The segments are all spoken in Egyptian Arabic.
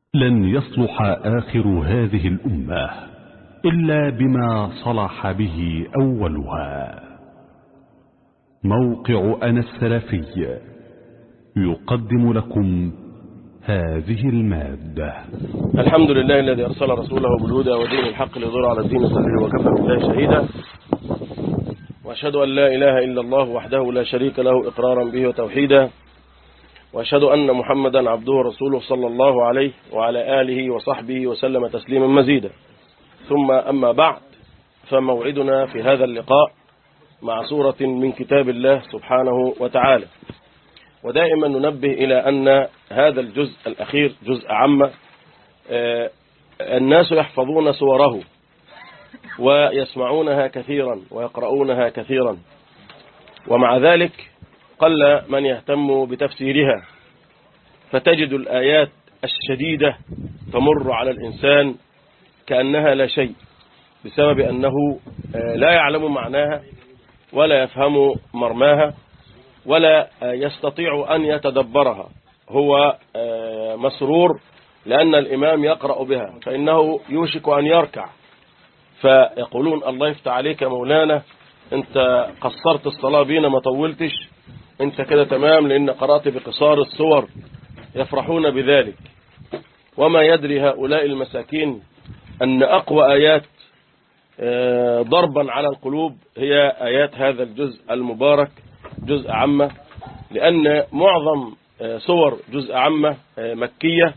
لن يصلح آخر هذه الأمة إلا بما صلح به أولها موقع أنا السلفي يقدم لكم هذه المادة الحمد لله الذي أرسل رسوله بالهدى ودين الحق ليظهر على الدين كله وكفى بالله شهيدا وأشهد أن لا إله إلا الله وحده لا شريك له إقرارا به وتوحيدا وأشهد أن محمدا عبده ورسوله صلى الله عليه وعلى آله وصحبه وسلم تسليما مزيدا ثم أما بعد فموعدنا في هذا اللقاء مع سورة من كتاب الله سبحانه وتعالى ودائما ننبه إلى أن هذا الجزء الأخير جزء عامة الناس يحفظون صوره ويسمعونها كثيرا ويقرؤونها كثيرا ومع ذلك قل من يهتم بتفسيرها فتجد الآيات الشديدة تمر على الإنسان كأنها لا شيء بسبب أنه لا يعلم معناها ولا يفهم مرماها ولا يستطيع أن يتدبرها هو مسرور لأن الإمام يقرأ بها فإنه يوشك أن يركع فيقولون الله يفتح عليك يا مولانا انت قصرت الصلاة بينا ما طولتش انت كده تمام لأن قرأت بقصار الصور يفرحون بذلك وما يدري هؤلاء المساكين أن أقوى آيات ضربا على القلوب هي آيات هذا الجزء المبارك جزء عامة لأن معظم صور جزء عامة مكية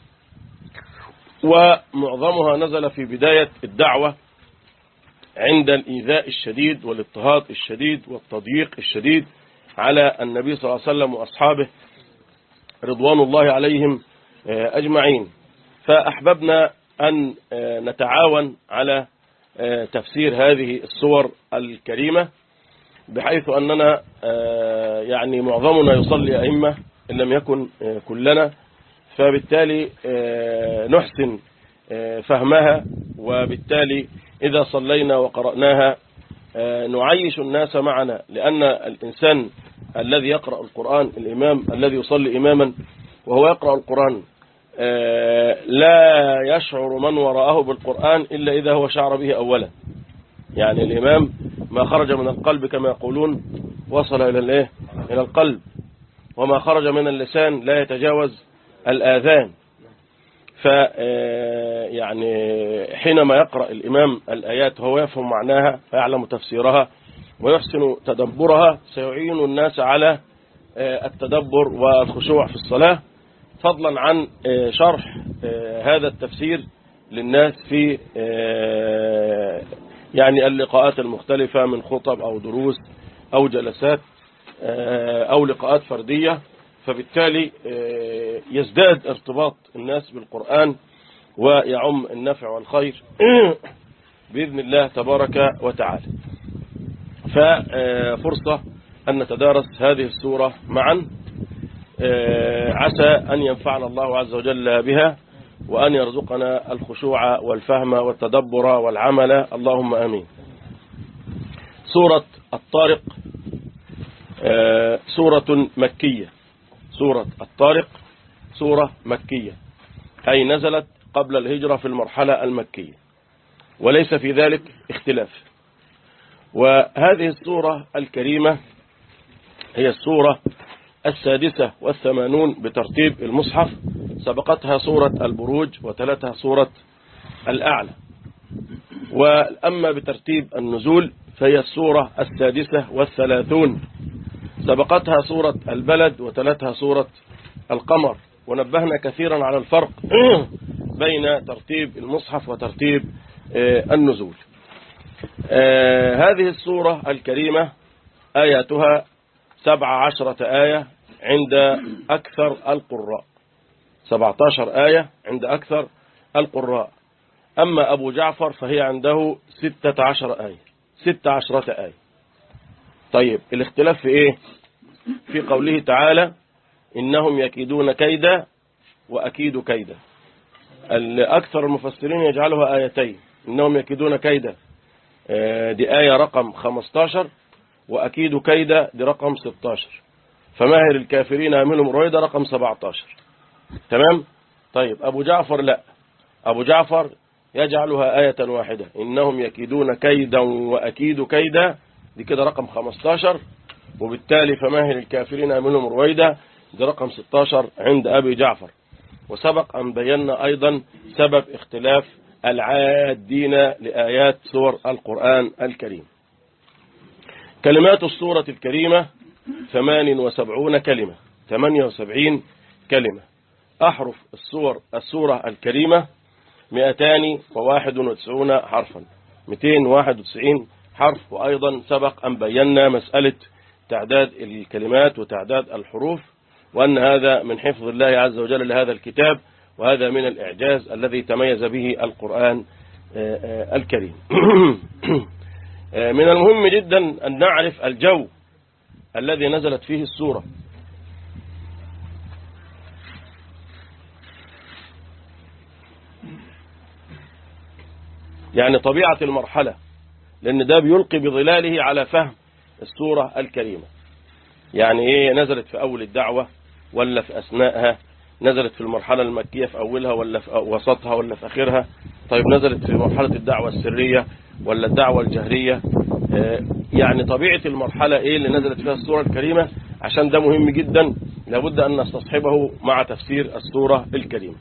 ومعظمها نزل في بداية الدعوة عند الإيذاء الشديد والاضطهاد الشديد والتضييق الشديد على النبي صلى الله عليه وسلم وأصحابه رضوان الله عليهم أجمعين فأحببنا أن نتعاون على تفسير هذه الصور الكريمة بحيث أننا يعني معظمنا يصلي أئمة إن لم يكن كلنا فبالتالي نحسن فهمها وبالتالي إذا صلينا وقرأناها نعيش الناس معنا لأن الإنسان الذي يقرأ القرآن الإمام الذي يصلي إماما وهو يقرأ القرآن لا يشعر من وراءه بالقرآن إلا إذا هو شعر به أولا يعني الإمام ما خرج من القلب كما يقولون وصل إلى الإيه إلى القلب وما خرج من اللسان لا يتجاوز الآذان ف يعني حينما يقرأ الإمام الآيات هو يفهم معناها ويعلم تفسيرها ويحسن تدبرها سيعين الناس على التدبر والخشوع في الصلاة فضلا عن شرح هذا التفسير للناس في يعني اللقاءات المختلفة من خطب أو دروس أو جلسات أو لقاءات فردية فبالتالي يزداد ارتباط الناس بالقرآن ويعم النفع والخير بإذن الله تبارك وتعالى ففرصة أن نتدارس هذه السورة معا عسى أن ينفعنا الله عز وجل بها وأن يرزقنا الخشوع والفهم والتدبر والعمل اللهم آمين سورة الطارق سورة مكية سورة الطارق سورة مكية أي نزلت قبل الهجرة في المرحلة المكية وليس في ذلك اختلاف وهذه السورة الكريمة هي السورة السادسة والثمانون بترتيب المصحف سبقتها سورة البروج وتلتها سورة الأعلى وأما بترتيب النزول فهي السورة السادسة والثلاثون سبقتها سورة البلد وتلتها سورة القمر ونبهنا كثيرا على الفرق بين ترتيب المصحف وترتيب النزول هذه السورة الكريمة آياتها سبع عشرة آية عند أكثر القراء سبعة عشر آية عند أكثر القراء أما أبو جعفر فهي عنده ستة عشر آية ستة عشرة آية طيب الاختلاف في إيه في قوله تعالى إنهم يكيدون كيدا وأكيد كيدا أكثر المفسرين يجعلها آيتين إنهم يكيدون كيدا دي آية رقم 15 وأكيد كيدا دي رقم 16 فماهر الكافرين أملهم رويدا رقم 17 تمام طيب أبو جعفر لا أبو جعفر يجعلها آية واحدة إنهم يكيدون كيدا وأكيد كيدا دي كده رقم 15 وبالتالي فماهل الكافرين منهم رويدا دي رقم 16 عند أبي جعفر وسبق أن بينا أيضا سبب اختلاف العادين لآيات سور القرآن الكريم كلمات السورة الكريمة 78 كلمة 78 كلمة أحرف السور السورة الكريمة 291 حرفا 291 حرف وأيضا سبق أن بينا مسألة تعداد الكلمات وتعداد الحروف وأن هذا من حفظ الله عز وجل لهذا الكتاب وهذا من الإعجاز الذي تميز به القرآن الكريم من المهم جدا أن نعرف الجو الذي نزلت فيه السورة يعني طبيعة المرحلة لأن ده بيلقي بظلاله على فهم السورة الكريمة يعني إيه نزلت في أول الدعوة ولا في أثناءها نزلت في المرحلة المكية في أولها ولا في وسطها ولا في آخرها طيب نزلت في مرحلة الدعوة السرية ولا الدعوة الجهرية يعني طبيعة المرحلة إيه اللي نزلت فيها السورة الكريمة عشان ده مهم جدا لابد أن نستصحبه مع تفسير السورة الكريمة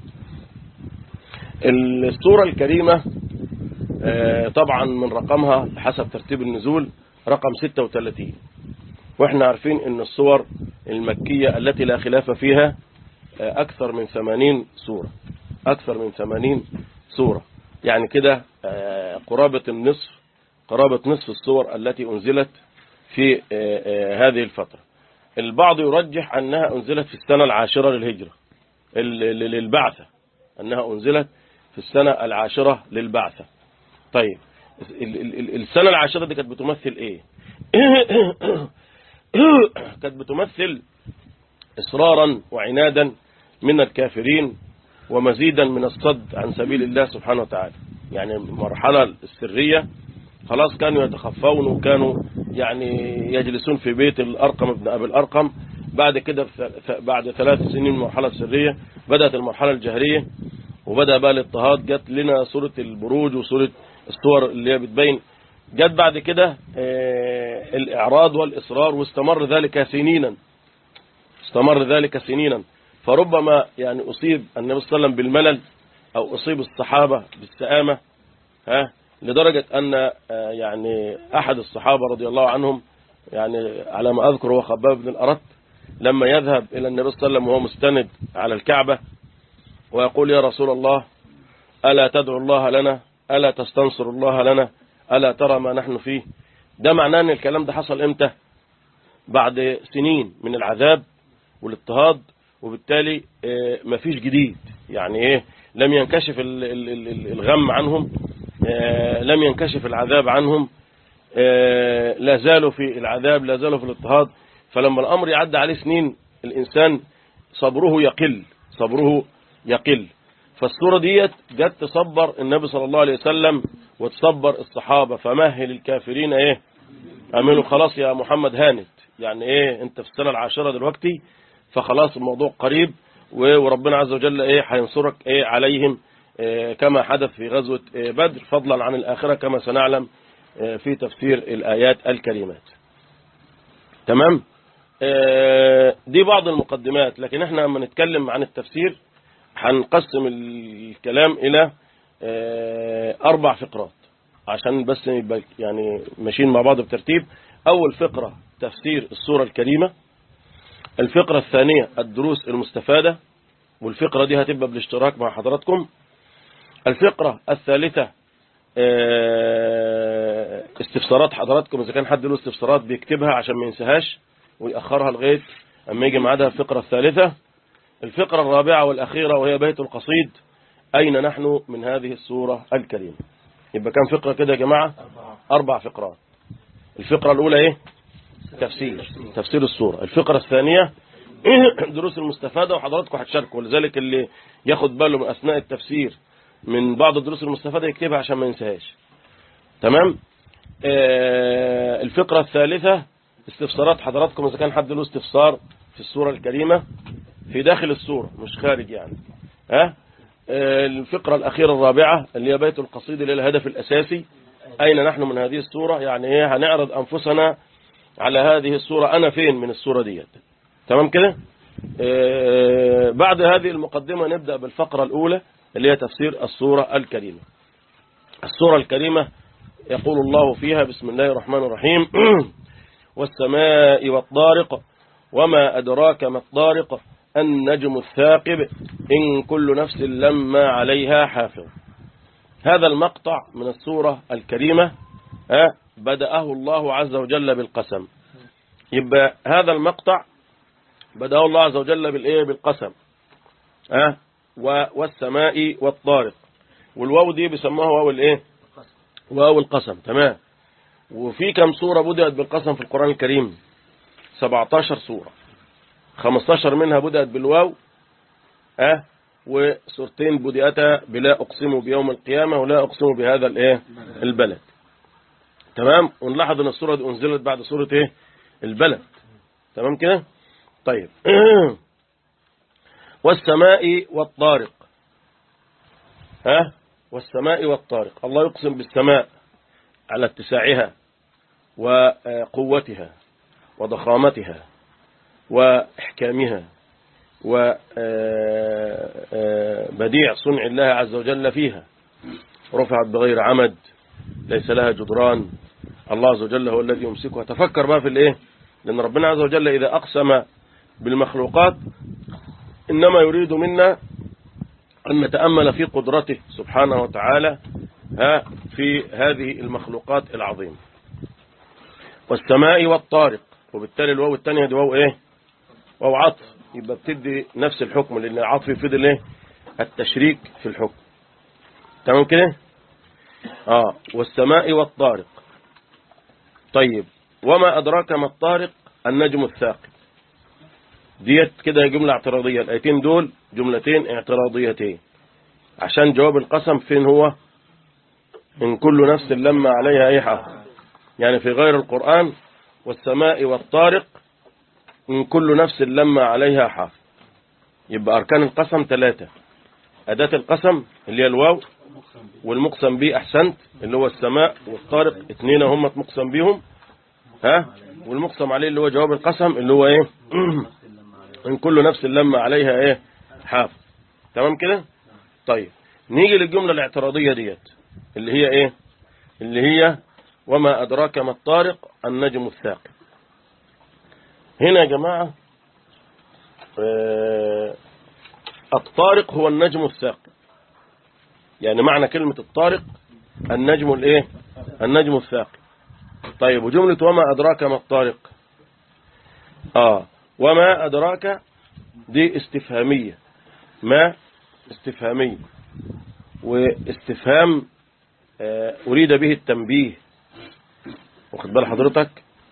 السورة الكريمة طبعا من رقمها حسب ترتيب النزول رقم 36 واحنا عارفين ان الصور المكية التي لا خلاف فيها اكثر من 80 سورة اكثر من 80 سورة يعني كده قرابة النصف قرابة نصف السور التي انزلت في هذه الفترة البعض يرجح انها انزلت في السنة العاشرة للهجرة للبعثة انها انزلت في السنة العاشرة للبعثة طيب السنة العاشرة دي كانت بتمثل ايه كانت بتمثل اصرارا وعنادا من الكافرين ومزيدا من الصد عن سبيل الله سبحانه وتعالى يعني المرحلة السرية خلاص كانوا يتخفون وكانوا يعني يجلسون في بيت الأرقم ابن أبي الأرقم بعد كده بعد ثلاث سنين من المرحلة السرية بدأت المرحلة الجهرية وبدأ بقى الاضطهاد جت لنا سورة البروج وسورة الصور اللي هي بتبين جت بعد كده الإعراض والإصرار واستمر ذلك سنينا استمر ذلك سنينا فربما يعني أصيب النبي صلى الله عليه وسلم بالملل أو أصيب الصحابة بالسآمة ها لدرجة أن يعني أحد الصحابة رضي الله عنهم يعني على ما أذكر هو خباب بن الأرت لما يذهب إلى النبي صلى الله عليه وسلم وهو مستند على الكعبة ويقول يا رسول الله ألا تدعو الله لنا ألا تستنصر الله لنا ألا ترى ما نحن فيه ده معناه أن الكلام ده حصل إمتى بعد سنين من العذاب والاضطهاد وبالتالي مفيش جديد يعني إيه لم ينكشف الغم عنهم لم ينكشف العذاب عنهم لا زالوا في العذاب لا زالوا في الاضطهاد فلما الأمر يعدى عليه سنين الإنسان صبره يقل صبره يقل فالصورة ديت جت تصبر النبي صلى الله عليه وسلم وتصبر الصحابة فمهل الكافرين ايه اعملوا خلاص يا محمد هانت يعني ايه انت في السنة العاشرة دلوقتي فخلاص الموضوع قريب وربنا عز وجل ايه هينصرك ايه عليهم إيه كما حدث في غزوة إيه بدر فضلا عن الآخرة كما سنعلم إيه في تفسير الآيات الكريمات تمام دي بعض المقدمات لكن احنا لما نتكلم عن التفسير هنقسم الكلام إلى أربع فقرات عشان بس نبقى يعني ماشيين مع بعض بترتيب أول فقرة تفسير السورة الكريمة الفقرة الثانية الدروس المستفادة والفقرة دي هتبقى بالاشتراك مع حضراتكم الفقرة الثالثة استفسارات حضراتكم إذا كان حد له استفسارات بيكتبها عشان ما ينساهاش ويأخرها لغاية أما يجي معادها الفقرة الثالثة الفقرة الرابعة والأخيرة وهي بيت القصيد أين نحن من هذه السورة الكريمة يبقى كم فقرة كده يا جماعة أربع فقرات الفقرة الأولى إيه تفسير تفسير السورة الفقرة الثانية دروس المستفادة وحضراتكم هتشاركوا ولذلك اللي ياخد باله من أثناء التفسير من بعض الدروس المستفادة يكتبها عشان ما ينساهاش تمام آه الفقرة الثالثة استفسارات حضراتكم إذا كان حد له استفسار في السورة الكريمة في داخل السورة مش خارج يعني ها آه، الفقرة الأخيرة الرابعة اللي هي بيت القصيد اللي هي الهدف الأساسي أين نحن من هذه الصورة يعني إيه هنعرض أنفسنا على هذه الصورة أنا فين من الصورة ديت تمام كده آه، بعد هذه المقدمة نبدأ بالفقرة الأولى اللي هي تفسير الصورة الكريمة الصورة الكريمة يقول الله فيها بسم الله الرحمن الرحيم والسماء والطارق وما أدراك ما الطارق النجم الثاقب إن كل نفس لما عليها حافظ هذا المقطع من السورة الكريمة ها، بدأه الله عز وجل بالقسم يبقى هذا المقطع بدأه الله عز وجل بالإيه بالقسم ها و- والسماء والطارق والواو دي بيسموها واو الايه واو القسم تمام وفي كم سورة بدأت بالقسم في القرآن الكريم 17 سورة 15 منها بدأت بالواو أه وسورتين بدأتا بلا أقسم بيوم القيامة ولا أقسم بهذا الإيه البلد تمام ونلاحظ أن السورة دي أنزلت بعد سورة إيه البلد تمام كده طيب والسماء والطارق ها والسماء والطارق الله يقسم بالسماء على اتساعها وقوتها وضخامتها وإحكامها وبديع صنع الله عز وجل فيها رفعت بغير عمد ليس لها جدران الله عز وجل هو الذي يمسكها تفكر بقى في الايه لأن ربنا عز وجل إذا أقسم بالمخلوقات إنما يريد منا أن نتأمل في قدرته سبحانه وتعالى ها في هذه المخلوقات العظيمة والسماء والطارق وبالتالي الواو الثانية دي واو ايه واو عطف يبقى بتدي نفس الحكم لأن العطف يفيد الايه التشريك في الحكم تمام كده اه والسماء والطارق طيب وما أدراك ما الطارق النجم الثاقب ديت كده جملة اعتراضية الآيتين دول جملتين اعتراضيتين عشان جواب القسم فين هو إن كل نفس لما عليها أي حق يعني في غير القرآن والسماء والطارق إن كل نفس لما عليها حافظ يبقى أركان القسم ثلاثة أداة القسم اللي هي الواو والمقسم به أحسنت اللي هو السماء والطارق اثنين هم مقسم بيهم ها والمقسم عليه اللي هو جواب القسم اللي هو ايه ان كل نفس لما عليها ايه حافظ تمام كده طيب نيجي للجملة الاعتراضية ديت اللي هي ايه اللي هي وما أدراك ما الطارق النجم الثاقب هنا يا جماعة آه الطارق هو النجم الثاقب يعني معنى كلمة الطارق النجم الايه النجم الثاقب طيب وجملة وما أدراك ما الطارق آه وما أدراك دي استفهامية ما استفهامية واستفهام آه أريد به التنبيه واخد بال حضرتك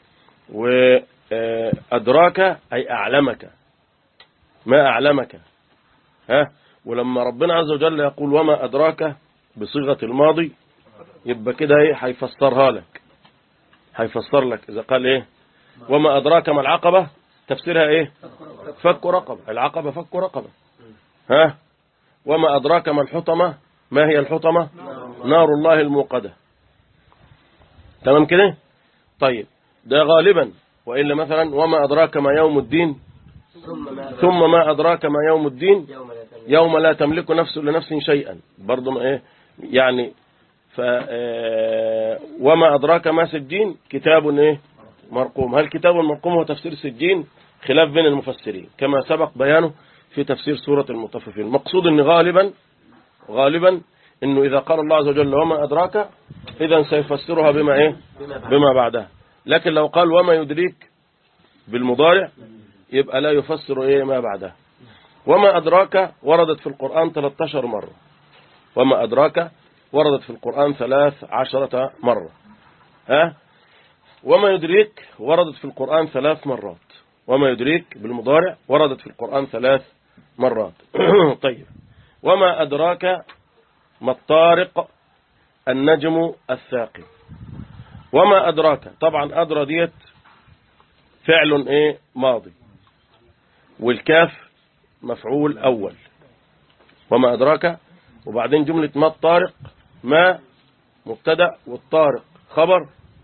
وأدراك أي أعلمك ما أعلمك ها ولما ربنا عز وجل يقول وما أدراك بصيغة الماضي يبقى كده ايه هيفسرها لك هيفسر لك إذا قال إيه وما أدراك ما العقبة تفسيرها إيه فك رقبة العقبة فك رقبة ها وما أدراك ما الحطمة ما هي الحطمة نار الله الموقدة تمام كده طيب ده غالبا وإلا مثلا وما أدراك ما يوم الدين ثم ما أدراك ما يوم الدين يوم لا تملك نفس لنفس شيئا برضه إيه يعني ف وما أدراك ما سجين كتاب إيه مرقوم هل كتاب مرقوم هو تفسير سجين خلاف بين المفسرين كما سبق بيانه في تفسير سورة المطففين المقصود أن غالبا غالبا أنه إذا قال الله عز وجل وما أدراك إذا سيفسرها بما إيه بما بعدها لكن لو قال وما يدريك بالمضارع يبقى لا يفسر إيه ما بعدها وما أدراك وردت في القرآن 13 مرة وما أدراك وردت في القرآن ثلاث عشرة مرة ها وما يدريك وردت في القرآن ثلاث مرات وما يدريك بالمضارع وردت في القرآن ثلاث مرات طيب وما أدراك ما الطارق النجم الثاقب وما أدراك طبعا أدرى ديت فعل ايه ماضي والكاف مفعول أول وما أدراك وبعدين جملة ما الطارق ما مبتدأ والطارق خبر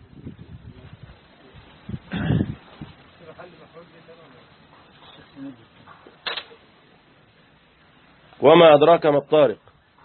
وما أدراك ما الطارق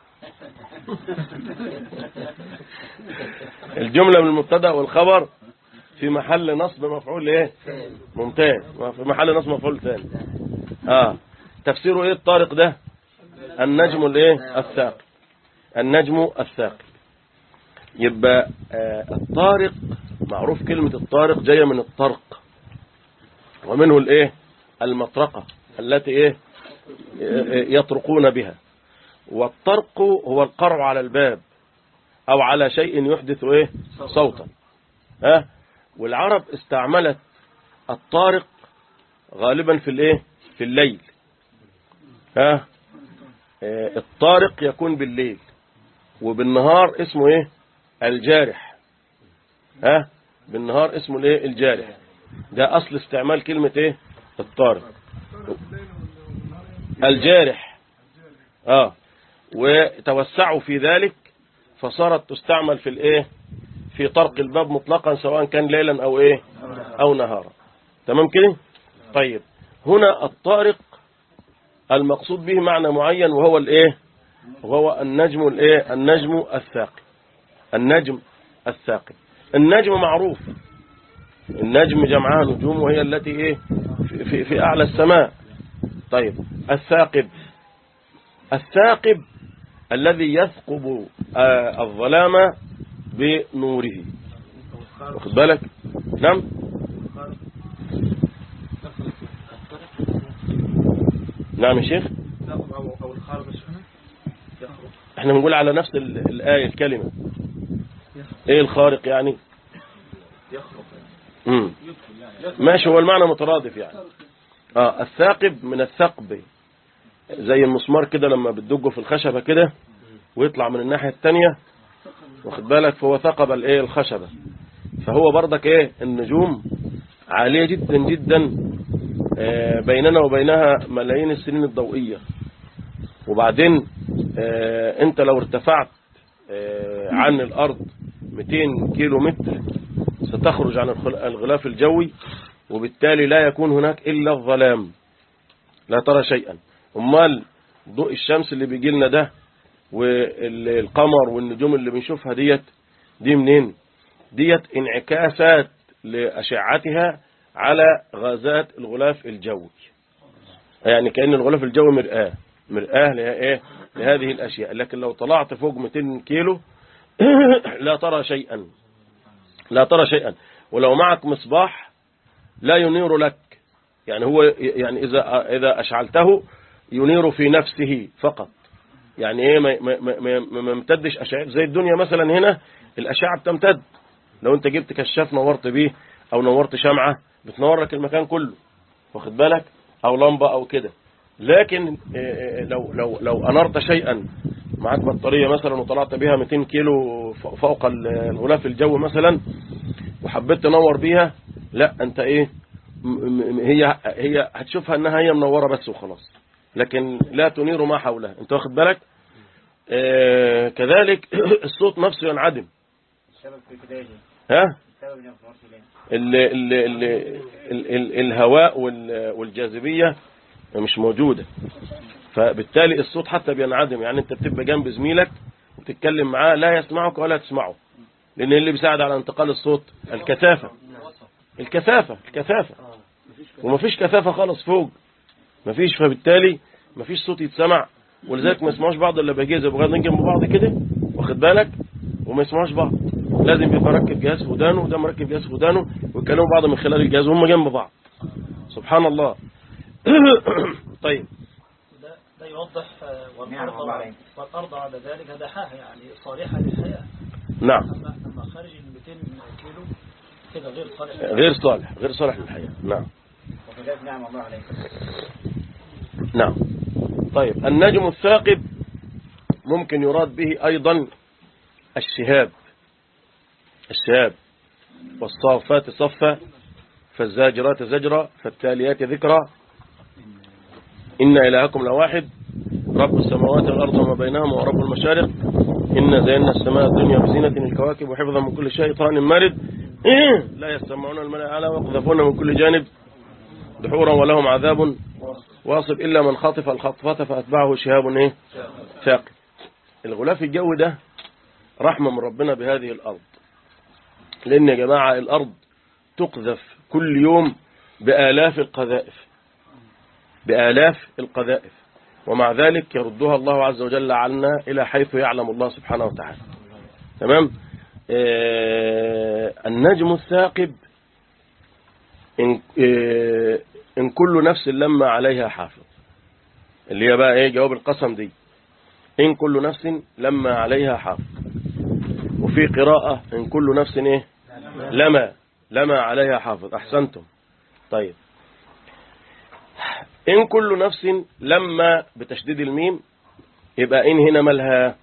الجملة من المبتدأ والخبر في محل نصب مفعول ايه ممتاز في محل نصب مفعول ثاني اه تفسيره ايه الطارق ده النجم الايه الثاقب النجم الثاقب يبقى آه الطارق معروف كلمة الطارق جاية من الطرق ومنه الايه المطرقة التي ايه يطرقون بها والطرق هو القرع على الباب او على شيء يحدث ايه صوتا ها والعرب استعملت الطارق غالبا في الايه في الليل ها الطارق يكون بالليل وبالنهار اسمه ايه الجارح ها بالنهار اسمه الايه الجارح ده اصل استعمال كلمة ايه الطارق الجارح اه وتوسعوا في ذلك فصارت تستعمل في الايه في طرق الباب مطلقا سواء كان ليلا او ايه او نهارا تمام كده طيب هنا الطارق المقصود به معنى معين وهو الايه وهو النجم الايه النجم الثاقب النجم الثاقب النجم معروف النجم جمعها نجوم وهي التي ايه في, في, في اعلى السماء طيب الثاقب الثاقب الذي يثقب آه الظلام بنوره واخد بالك نعم نعم يا شيخ احنا بنقول على نفس الآية الكلمة ايه الخارق يعني امم ماشي هو المعنى مترادف يعني اه الثاقب من الثقب زي المسمار كده لما بتدقه في الخشبة كده ويطلع من الناحية التانية واخد بالك فهو ثقب الايه الخشبة فهو برضك ايه النجوم عالية جدا جدا آه بيننا وبينها ملايين السنين الضوئية وبعدين آه انت لو ارتفعت آه عن الارض 200 كيلو متر ستخرج عن الغلاف الجوي وبالتالي لا يكون هناك إلا الظلام لا ترى شيئا امال ضوء الشمس اللي بيجي لنا ده والقمر والنجوم اللي بنشوفها ديت دي منين ديت انعكاسات لأشعتها على غازات الغلاف الجوي يعني كأن الغلاف الجوي مرآة مرآة لإيه لهذه الأشياء لكن لو طلعت فوق 200 كيلو لا ترى شيئا لا ترى شيئا ولو معك مصباح لا ينير لك يعني هو يعني إذا إذا أشعلته ينير في نفسه فقط يعني ايه ما ما ما ما يمتدش اشعه زي الدنيا مثلا هنا الاشعه بتمتد لو انت جبت كشاف نورت بيه او نورت شمعه بتنور لك المكان كله واخد بالك او لمبه او كده لكن لو لو لو انرت شيئا معاك بطاريه مثلا وطلعت بيها 200 كيلو فوق الغلاف الجوي مثلا وحبيت تنور بيها لا انت ايه هي هي هتشوفها انها هي منوره بس وخلاص لكن لا تنير ما حولها انت واخد بالك آه كذلك الصوت نفسه ينعدم السبب في كده ها السبب اللي ما ليه ال ال ال ال ال الهواء وال- والجاذبية مش موجودة فبالتالي الصوت حتى بينعدم يعني انت بتبقى جنب زميلك وتتكلم معاه لا يسمعك ولا تسمعه لان اللي بيساعد على انتقال الصوت الكثافة الكثافة الكثافة ومفيش كثافة خالص فوق مفيش فبالتالي مفيش صوت يتسمع ولذلك ما يسمعوش بعض الا بجهاز يبقوا قاعدين جنب بعض كده واخد بالك وما يسمعوش بعض لازم يبقى مركب جهاز في ودانه وده مركب جهاز في ودانه ويتكلموا بعض من خلال الجهاز وهم جنب بعض سبحان الله طيب ده, ده يوضح آه، نعم، والأرض الله عليك. والأرض بعد ذلك دحاها يعني صالحة للحياة نعم أما أما خارج ال 200 كيلو كده غير صالح غير صالح غير صالح للحياة نعم وكذلك نعم الله عليك نعم طيب النجم الثاقب ممكن يراد به أيضا الشهاب الشهاب والصافات صفا فالزاجرات زجرا فالتاليات ذكرا إن إلهكم لواحد رب السماوات والأرض وما بينهما ورب المشارق إن زينا السماء الدنيا بزينة الكواكب وحفظا من كل شيطان مارد لا يستمعون الملأ على ويقذفون من كل جانب دحورا ولهم عذاب واصب إلا من خطف الخطفة فأتبعه شهاب إيه ثاقب الغلاف الجوي ده رحمة من ربنا بهذه الأرض لأن يا جماعة الأرض تقذف كل يوم بآلاف القذائف بآلاف القذائف ومع ذلك يردها الله عز وجل عنا إلى حيث يعلم الله سبحانه وتعالى تمام آه النجم الثاقب إن, آه إن كل نفس لما عليها حافظ اللي هي بقى إيه جواب القسم دي إن كل نفس لما عليها حافظ وفي قراءة إن كل نفس إيه لما لما عليها حافظ أحسنتم طيب إن كل نفس لما بتشديد الميم يبقى إن هنا مالها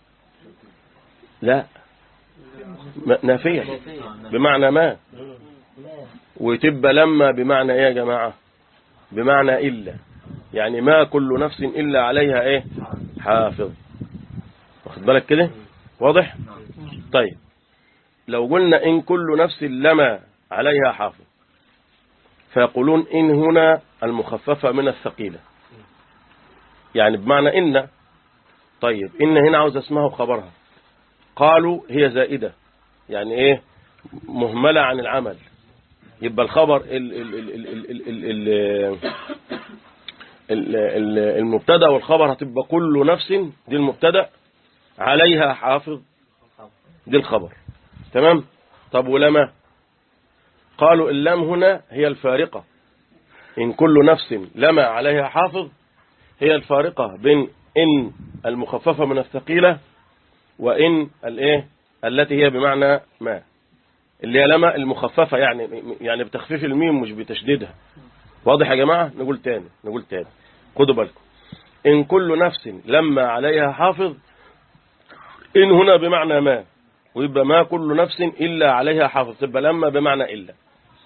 لا م- نافية بمعنى ما وتبقى لما بمعنى إيه يا جماعة بمعنى إلا يعني ما كل نفس إلا عليها إيه حافظ واخد بالك كده واضح طيب لو قلنا إن كل نفس لما عليها حافظ فيقولون إن هنا المخففة من الثقيلة يعني بمعنى إن طيب إن هنا عاوز اسمها وخبرها قالوا هي زائدة يعني إيه مهملة عن العمل يبقى الخبر ال ال ال ال ال ال ال ال ال المبتدا والخبر هتبقى كل نفس دي المبتدا عليها حافظ دي الخبر تمام طب ولما قالوا اللام هنا هي الفارقة إن كل نفس لما عليها حافظ هي الفارقة بين إن المخففة من الثقيلة وإن الإيه التي هي بمعنى ما اللي هي لما المخففة يعني يعني بتخفيف الميم مش بتشديدها واضح يا جماعة نقول تاني نقول تاني خدوا بالكم إن كل نفس لما عليها حافظ إن هنا بمعنى ما ويبقى ما كل نفس إلا عليها حافظ تبقى لما بمعنى إلا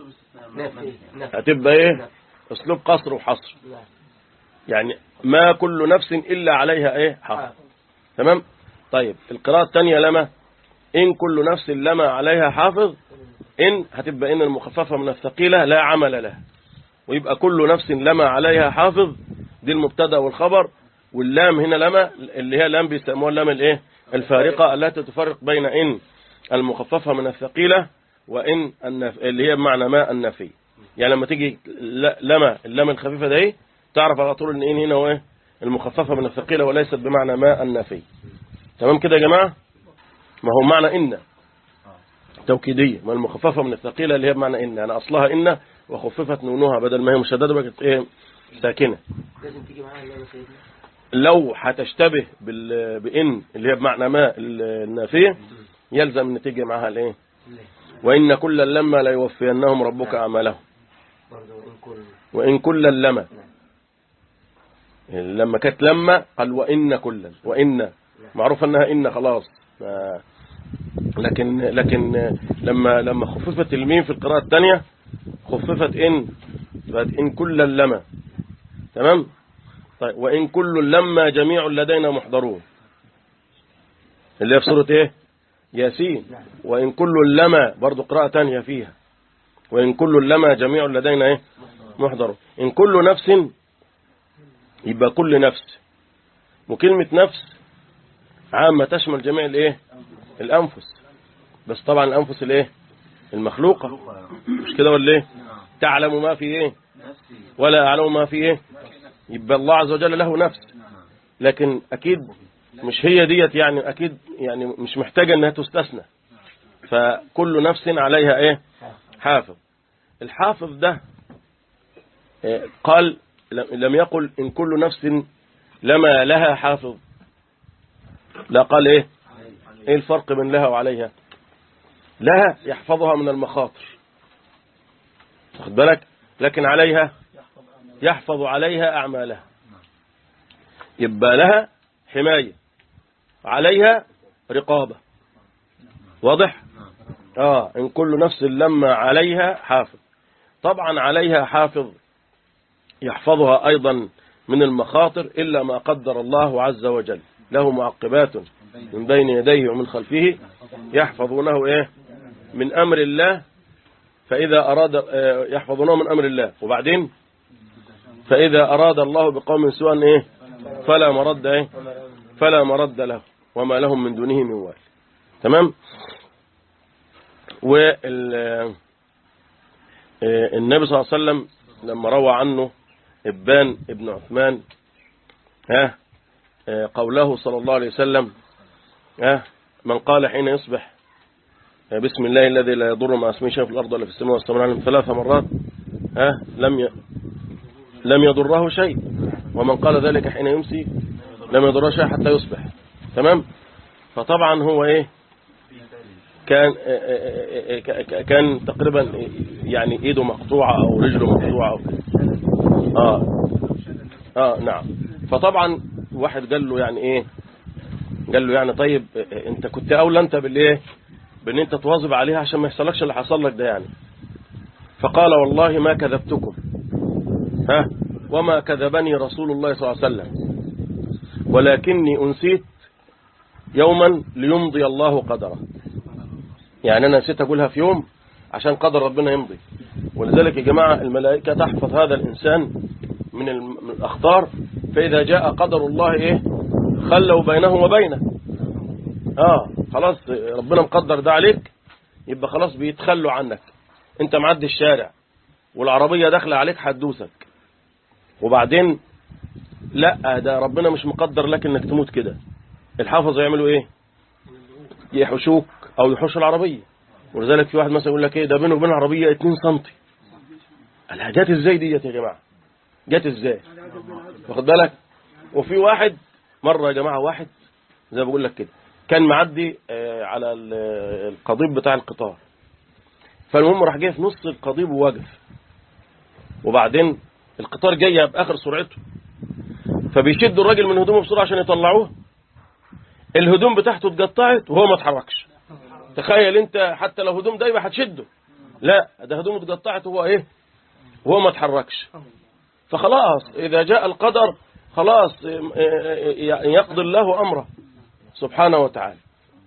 هتبقى إيه أسلوب قصر وحصر يعني ما كل نفس إلا عليها إيه حافظ تمام طيب القراءة الثانية لما إن كل نفس لما عليها حافظ إن هتبقى إن المخففة من الثقيلة لا عمل لها ويبقى كل نفس لما عليها حافظ دي المبتدا والخبر واللام هنا لما اللي هي لام بيسموها اللام الايه الفارقة التي تفرق بين إن المخففة من الثقيلة وإن النف... اللي هي بمعنى ما النفي يعني لما تيجي ل- لما اللام الخفيفة دي تعرف على طول إن إن هنا هو إيه المخففة من الثقيلة وليست بمعنى ما النفي تمام كده يا جماعة ما هو معنى إن توكيدية ما المخففة من الثقيلة اللي هي بمعنى إن يعني أصلها إن وخففت نونها بدل ما هي مشددة بقت إيه ساكنة لازم تيجي معاها اللام يا سيدنا لو هتشتبه بال... بإن اللي هي بمعنى ما النافية يلزم ان تيجي معاها الايه وإن كلا لما لا يوفينهم ربك أعمالهم برضه إن كل وإن كلا لما لما كانت لما قال وإن كلا وإن معروف أنها إن خلاص ما- لكن لكن لما لما خففت الميم في القراءة الثانية خففت إن بقت إن كلا لما تمام طيب وإن كل لما جميع لدينا محضرون اللي هي في سورة إيه ياسين وإن كل لما برضو قراءة تانية فيها وإن كل لما جميع لدينا إيه محضرون إن كل نفس يبقى كل نفس وكلمة نفس عامة تشمل جميع الإيه الأنفس بس طبعا الأنفس الإيه المخلوقة مش كده ولا إيه تعلم ما في إيه ولا أعلم ما في إيه يبقى الله عز وجل له نفس لكن أكيد مش هي ديت يعني أكيد يعني مش محتاجة أنها تستثنى فكل نفس عليها إيه حافظ الحافظ ده آه، قال لم لم يقل إن كل نفس لما لها حافظ لا قال إيه إيه الفرق بين لها وعليها لها يحفظها من المخاطر واخد بالك لكن عليها يحفظ عليها أعمالها يبقى لها حماية عليها رقابة واضح آه إن كل نفس لما عليها حافظ طبعا عليها حافظ يحفظها أيضا من المخاطر إلا ما قدر الله عز وجل له معقبات من بين يديه ومن خلفه يحفظونه إيه من أمر الله فإذا أراد آه، يحفظونه من أمر الله وبعدين فإذا أراد الله بقوم سوءا إيه فلا مرد إيه فلا مرد له وما لهم من دونه من وال تمام وال آه، النبي صلى الله عليه وسلم لما روى عنه إبان ابن عثمان ها آه، قوله صلى الله عليه وسلم ها من قال حين يصبح آه، بسم الله الذي لا يضر مع اسمه شيء في الأرض ولا في السماء والسماء العلم ثلاث مرات ها لم ي... لم يضره شيء ومن قال ذلك حين يمسي لم يضره شيء حتى يصبح تمام فطبعا هو ايه كان آه، آه، آه، آه، كان تقريبا يعني ايده مقطوعة او رجله مقطوعة أو اه اه نعم فطبعا واحد قال له يعني ايه قال له يعني طيب آه، انت كنت اولى انت بالايه بان انت تواظب عليها عشان ما يحصلكش اللي حصل لك ده يعني فقال والله ما كذبتكم ها وما كذبني رسول الله صلى الله عليه وسلم ولكني أنسيت يوما ليمضي الله قدره يعني أنا نسيت أقولها في يوم عشان قدر ربنا يمضي ولذلك يا جماعة الملائكة تحفظ هذا الإنسان من الم- من الأخطار فإذا جاء قدر الله إيه خلوا بينه وبينه آه خلاص ربنا مقدر ده عليك يبقى خلاص بيتخلوا عنك انت معدي الشارع والعربية داخلة عليك هتدوسك وبعدين لا ده ربنا مش مقدر لك انك تموت كده الحافظ يعملوا ايه يحوشوك او يحوش العربية ولذلك في واحد مثلا يقول لك ايه ده بينه وبين العربية 2 سم قال جت ازاي ديت يا جماعة جت ازاي واخد بالك وفي واحد مرة يا جماعة واحد زي ما بقول لك كده كان معدي آه، على ال- القضيب بتاع القطار فالمهم راح جاي في نص القضيب وواقف وبعدين القطار جاي بآخر سرعته فبيشدوا الراجل من هدومه بسرعة عشان يطلعوه الهدوم بتاعته اتقطعت وهو ما اتحركش تخيل انت حتى لو هدوم دايبة هتشده لا ده هدومه اتقطعت وهو ايه وهو ما اتحركش فخلاص اذا جاء القدر خلاص يعني يقضي الله امره سبحانه وتعالى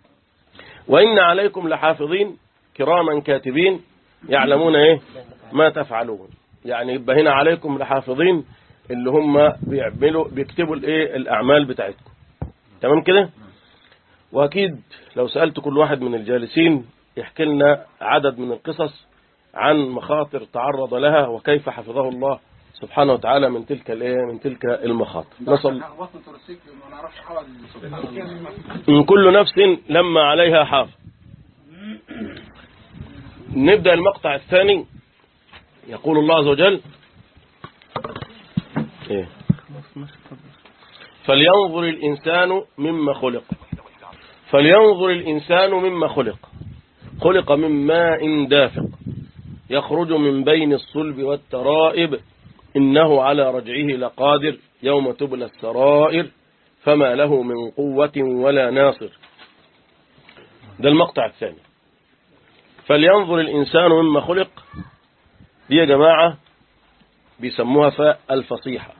وإن عليكم لحافظين كراما كاتبين يعلمون ايه ما تفعلون يعني يبقى هنا عليكم لحافظين اللي هم بيعملوا بيكتبوا الايه الاعمال بتاعتكم تمام كده واكيد لو سالت كل واحد من الجالسين يحكي لنا عدد من القصص عن مخاطر تعرض لها وكيف حفظه الله سبحانه وتعالى من تلك الايه من تلك المخاطر نسال وصلت الرسيكل ما نعرفش حوالي سبحان من كل نفس لما عليها حافظ نبدأ المقطع الثاني يقول الله عز وجل إيه؟ فلينظر الإنسان مما خلق فلينظر الإنسان مما خلق خلق من ماء دافق يخرج من بين الصلب والترائب إنه على رجعه لقادر يوم تبلى السرائر فما له من قوة ولا ناصر ده المقطع الثاني فلينظر الإنسان مما خلق دي يا جماعة بيسموها فاء الفصيحة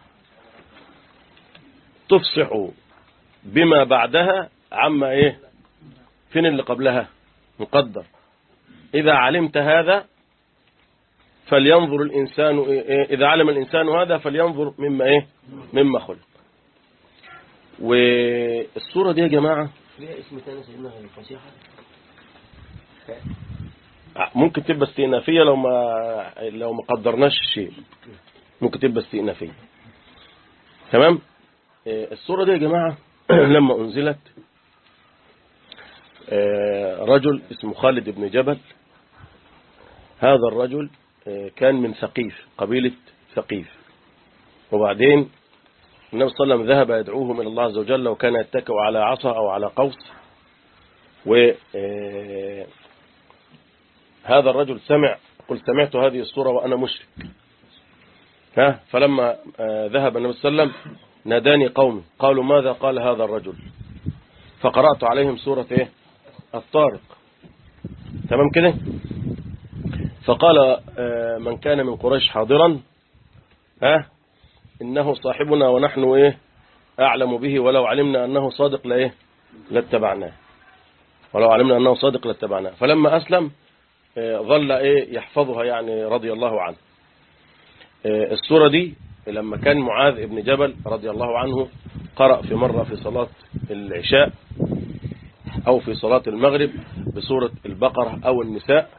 تفصح بما بعدها عما ايه فين اللي قبلها مقدر إذا علمت هذا فلينظر الإنسان إيه إذا علم الإنسان هذا فلينظر مما إيه مما خلق والصورة دي يا جماعة ليها اسم تاني سيدنا غير الفصيحة ممكن تبقى استئنافية لو ما لو ما قدرناش شيء ممكن تبقى استئنافية تمام آه، الصورة دي يا جماعة لما أنزلت آه، رجل اسمه خالد بن جبل هذا الرجل آه، كان من ثقيف قبيلة ثقيف وبعدين النبي صلى الله عليه وسلم ذهب يدعوهم إلى الله عز وجل وكان يتكئ على عصا أو على قوس و آه، هذا الرجل سمع قل سمعت هذه الصورة وأنا مشرك ها فلما آه، ذهب النبي صلى الله عليه وسلم ناداني قومي قالوا ماذا قال هذا الرجل فقرأت عليهم سورة ايه الطارق تمام كده فقال آه، من كان من قريش حاضرا ها إنه صاحبنا ونحن إيه أعلم به ولو علمنا أنه صادق لإيه لاتبعناه ولو علمنا أنه صادق لاتبعناه فلما أسلم آه، ظل إيه يحفظها يعني رضي الله عنه آه، السورة دي لما كان معاذ بن جبل رضي الله عنه قرأ في مرة في صلاة العشاء أو في صلاة المغرب بسورة البقرة أو النساء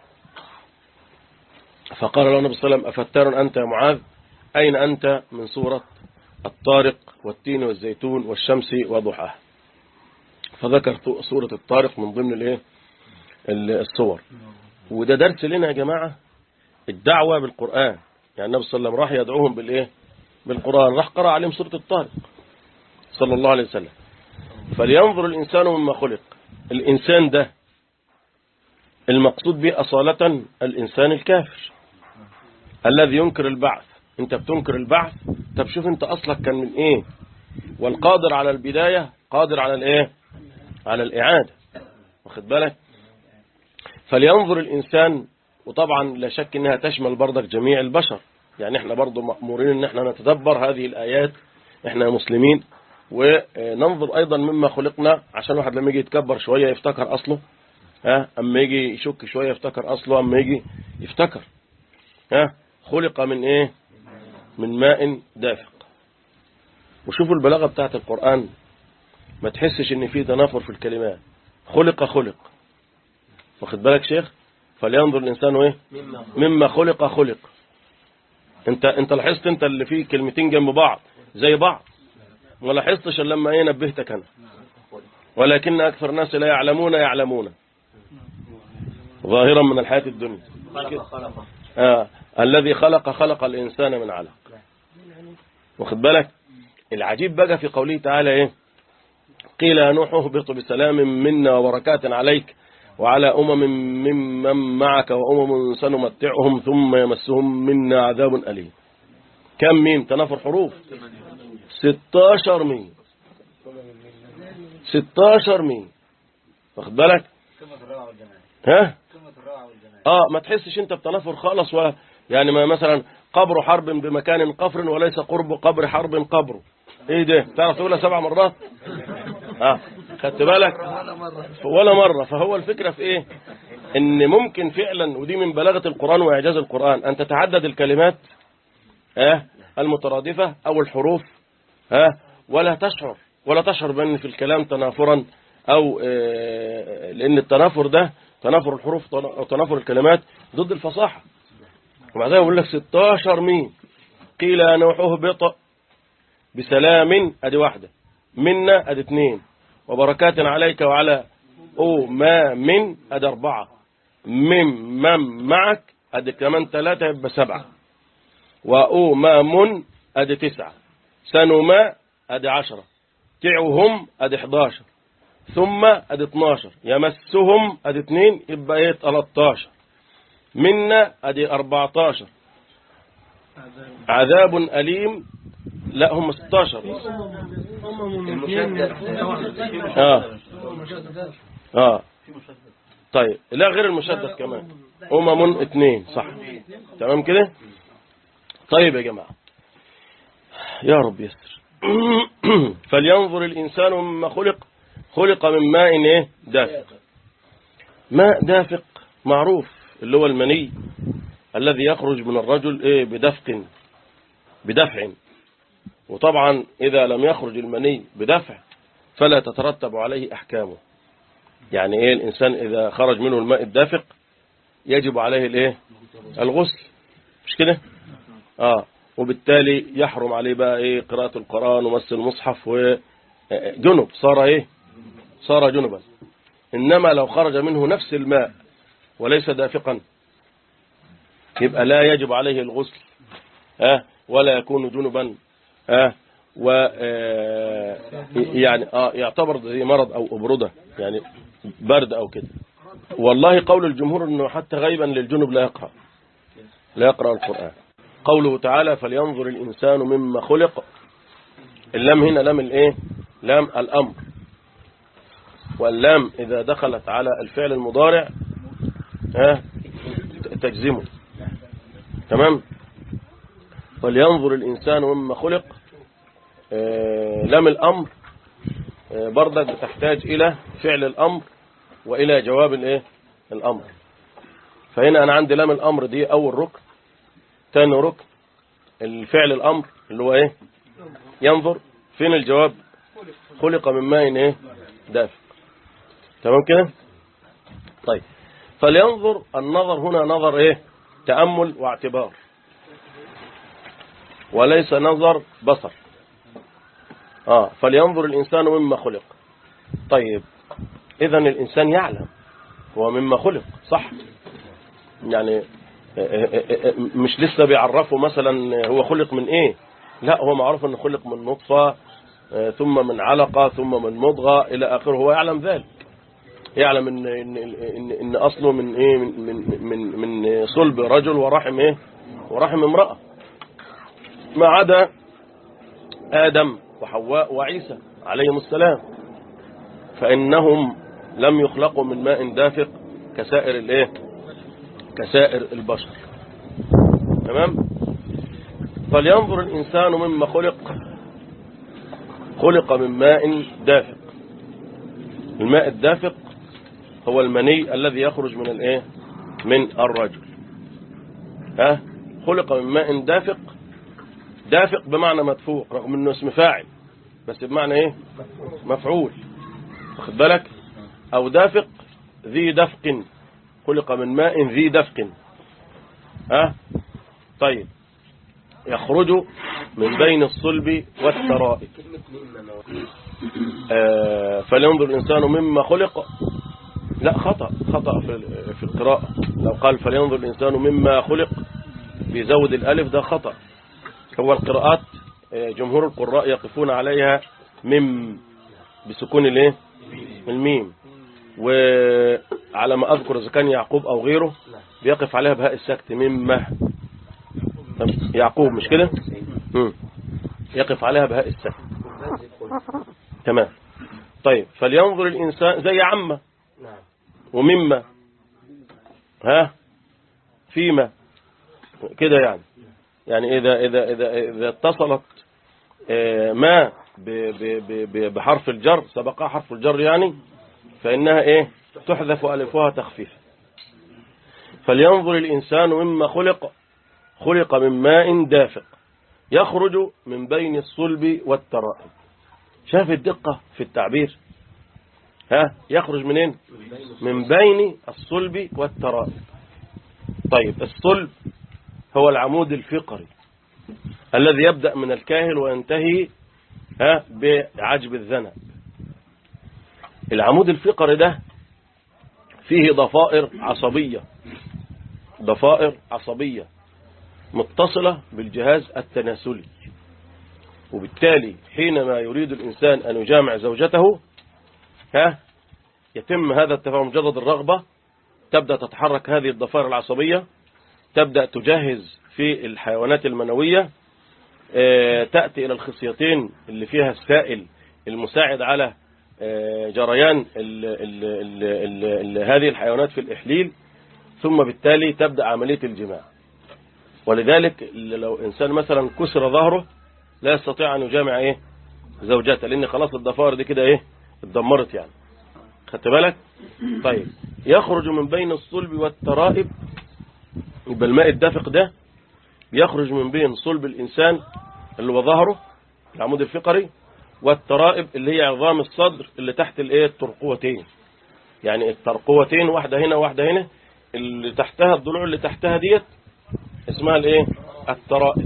فقال له النبي صلى الله عليه وسلم أفتار أنت يا معاذ أين أنت من سورة الطارق والتين والزيتون والشمس وضحاها فذكر سورة الطارق من ضمن الايه الصور وده درس لنا يا جماعة الدعوة بالقرآن يعني النبي صلى الله عليه وسلم راح يدعوهم بالايه بالقرآن راح قرأ عليهم سورة الطارق صلى الله عليه وسلم فلينظر الإنسان مما خلق الإنسان ده المقصود به أصالة الإنسان الكافر الذي ينكر البعث انت بتنكر البعث طب شوف انت أصلك كان من ايه والقادر على البداية قادر على الايه على الإعادة واخد بالك فلينظر الإنسان وطبعا لا شك انها تشمل برضك جميع البشر يعني احنا برضو مأمورين ان احنا نتدبر هذه الآيات احنا مسلمين وننظر ايضا مما خلقنا عشان الواحد لما يجي يتكبر شوية يفتكر اصله ها اما يجي يشك شوية يفتكر اصله اما يجي يفتكر ها خلق من ايه من ماء دافق وشوفوا البلاغة بتاعت القرآن ما تحسش ان في تنافر في الكلمات خلق خلق واخد بالك شيخ فلينظر الانسان ايه مما خلق خلق انت انت لاحظت انت اللي فيه كلمتين جنب بعض زي بعض ما لاحظتش الا لما ايه نبهتك انا ولكن اكثر الناس لا يعلمون يعلمون ظاهرا من الحياة الدنيا خلق خلق آه. الذي خلق خلق الإنسان من علق واخد بالك العجيب بقى في قوله تعالى ايه قيل يا نوح اهبط بسلام منا وبركات عليك وعلى أمم ممن معك وأمم سنمتعهم ثم يمسهم منا عذاب أليم كم ميم تنافر حروف 16 ميم 16 ميم واخد بالك قمة الروعة والجمال ها قمة الروعة والجمال اه ما تحسش انت بتنافر خالص ولا يعني ما مثلا قبر حرب بمكان قفر وليس قرب قبر حرب قبر ايه ده تعرف تقولها سبع مرات اه خدت بالك ولا مرة فهو الفكرة في ايه ان ممكن فعلا ودي من بلاغة القرآن واعجاز القرآن ان تتعدد الكلمات اه المترادفة او الحروف ها ولا تشعر ولا تشعر بان في الكلام تنافرا او آه، لان التنافر ده تنافر الحروف او تنافر الكلمات ضد الفصاحة وبعدها يقول لك 16 مين قيل يا نوح اهبط بسلام ادي واحدة منا ادي اثنين وبركات عليك وعلى او ما من ادي اربعة من من معك ادي كمان ثلاثة يبقى سبعة واو ما من ادي تسعة سنما ادي عشرة تعوهم ادي 11 ثم ادي 12 يمسهم ادي 2 يبقى ايه 13 منا ادي 14 عذاب أليم لا هم 16 اه اه طيب لا غير المشدد كمان أمم اثنين صح تمام كده طيب يا جماعة يا رب يسر فلينظر الإنسان مما خلق خلق من ماء ايه دافق ماء دافق معروف اللي هو المني الذي يخرج من الرجل ايه بدفق بدفع وطبعا إذا لم يخرج المني بدفع فلا تترتب عليه أحكامه يعني ايه الإنسان إذا خرج منه الماء الدافق يجب عليه الايه الغسل مش كده اه وبالتالي يحرم عليه بقى ايه قراءة القرآن ومس المصحف وجنب صار ايه صار جنبا إنما لو خرج منه نفس الماء وليس دافقا يبقى لا يجب عليه الغسل ها ولا يكون جنبا ها و آه، يعني اه يعتبر زي مرض او ابرده يعني برد او كده والله قول الجمهور انه حتى غيبا للجنب لا يقرا لا يقرا القران قوله تعالى فلينظر الانسان مما خلق اللام هنا لام الايه لام الامر واللام اذا دخلت على الفعل المضارع ها تجزمه تمام ولينظر الإنسان مما خلق آه، لام الأمر آه، برضك بتحتاج إلى فعل الأمر وإلى جواب الإيه الأمر فهنا أنا عندي لام الأمر دي أول ركن تاني ركن الفعل الأمر اللي هو إيه ينظر فين الجواب خلق من ماء إيه دافق تمام كده طيب فلينظر النظر هنا نظر إيه تأمل واعتبار وليس نظر بصر آه فلينظر الإنسان مما خلق طيب إذا الإنسان يعلم هو مما خلق صح يعني آه، آه، آه، مش لسه بيعرفه مثلا هو خلق من إيه لا هو معروف أنه خلق من نطفة آه، ثم من علقة ثم من مضغة إلى آخره هو يعلم ذلك يعلم إن, إن, إن, إن أصله من إيه من, من, من, من صلب رجل ورحم إيه ورحم امرأة ما عدا آدم وحواء وعيسى عليهم السلام فإنهم لم يخلقوا من ماء دافق كسائر الايه كسائر البشر تمام فلينظر الإنسان مما خلق خلق من ماء دافق الماء الدافق هو المني الذي يخرج من الايه من الرجل ها خلق من ماء دافق دافق بمعنى مدفوع رغم انه اسم فاعل بس بمعنى ايه مفعول واخد بالك او دافق ذي دفق خلق من ماء ذي دفق ها طيب يخرج من بين الصلب والترائب آه فلينظر الإنسان مما خلق لا خطأ خطأ في في القراءة لو قال فلينظر الإنسان مما خلق بيزود الألف ده خطأ هو القراءات آه، جمهور القراء يقفون عليها مم بسكون الايه الميم وعلى ما أذكر إذا كان يعقوب أو غيره بيقف عليها بهاء السكت مما يعقوب مش كده مم. يقف عليها بهاء السكت تمام طيب فلينظر الإنسان زي عمة نعم ومما ها فيما كده يعني يعني إذا إذا إذا إذا اتصلت آه، ما ب- ب- ب- ب- بحرف الجر سبقها حرف الجر يعني فإنها إيه تحذف ألفها تخفيفا فلينظر الإنسان مما خلق خلق من ماء دافق يخرج من بين الصلب والترائب شاف الدقة في التعبير ها يخرج منين من بين الصلب والترائب طيب الصلب هو العمود الفقري الذي يبدأ من الكاهل وينتهي ها بعجب الذنب العمود الفقري ده فيه ضفائر عصبية ضفائر عصبية متصلة بالجهاز التناسلي وبالتالي حينما يريد الإنسان أن يجامع زوجته ها يتم هذا التفاهم مجرد الرغبة تبدأ تتحرك هذه الضفائر العصبية تبدأ تجهز في الحيوانات المنوية آه، تأتي إلى الخصيتين اللي فيها السائل المساعد على آه، جريان ال ال ال ال ال هذه الحيوانات في الإحليل ثم بالتالي تبدأ عملية الجماع ولذلك لو إنسان مثلا كسر ظهره لا يستطيع أن يجامع إيه زوجته لأن خلاص الضفائر دي كده إيه اتدمرت يعني خدت بالك طيب يخرج من بين الصلب والترائب يبقى الماء الدافق ده يخرج من بين صلب الإنسان اللي هو ظهره العمود الفقري والترائب اللي هي عظام الصدر اللي تحت الايه الترقوتين يعني الترقوتين واحدة هنا واحدة هنا اللي تحتها الضلوع اللي تحتها ديت اسمها الايه الترائب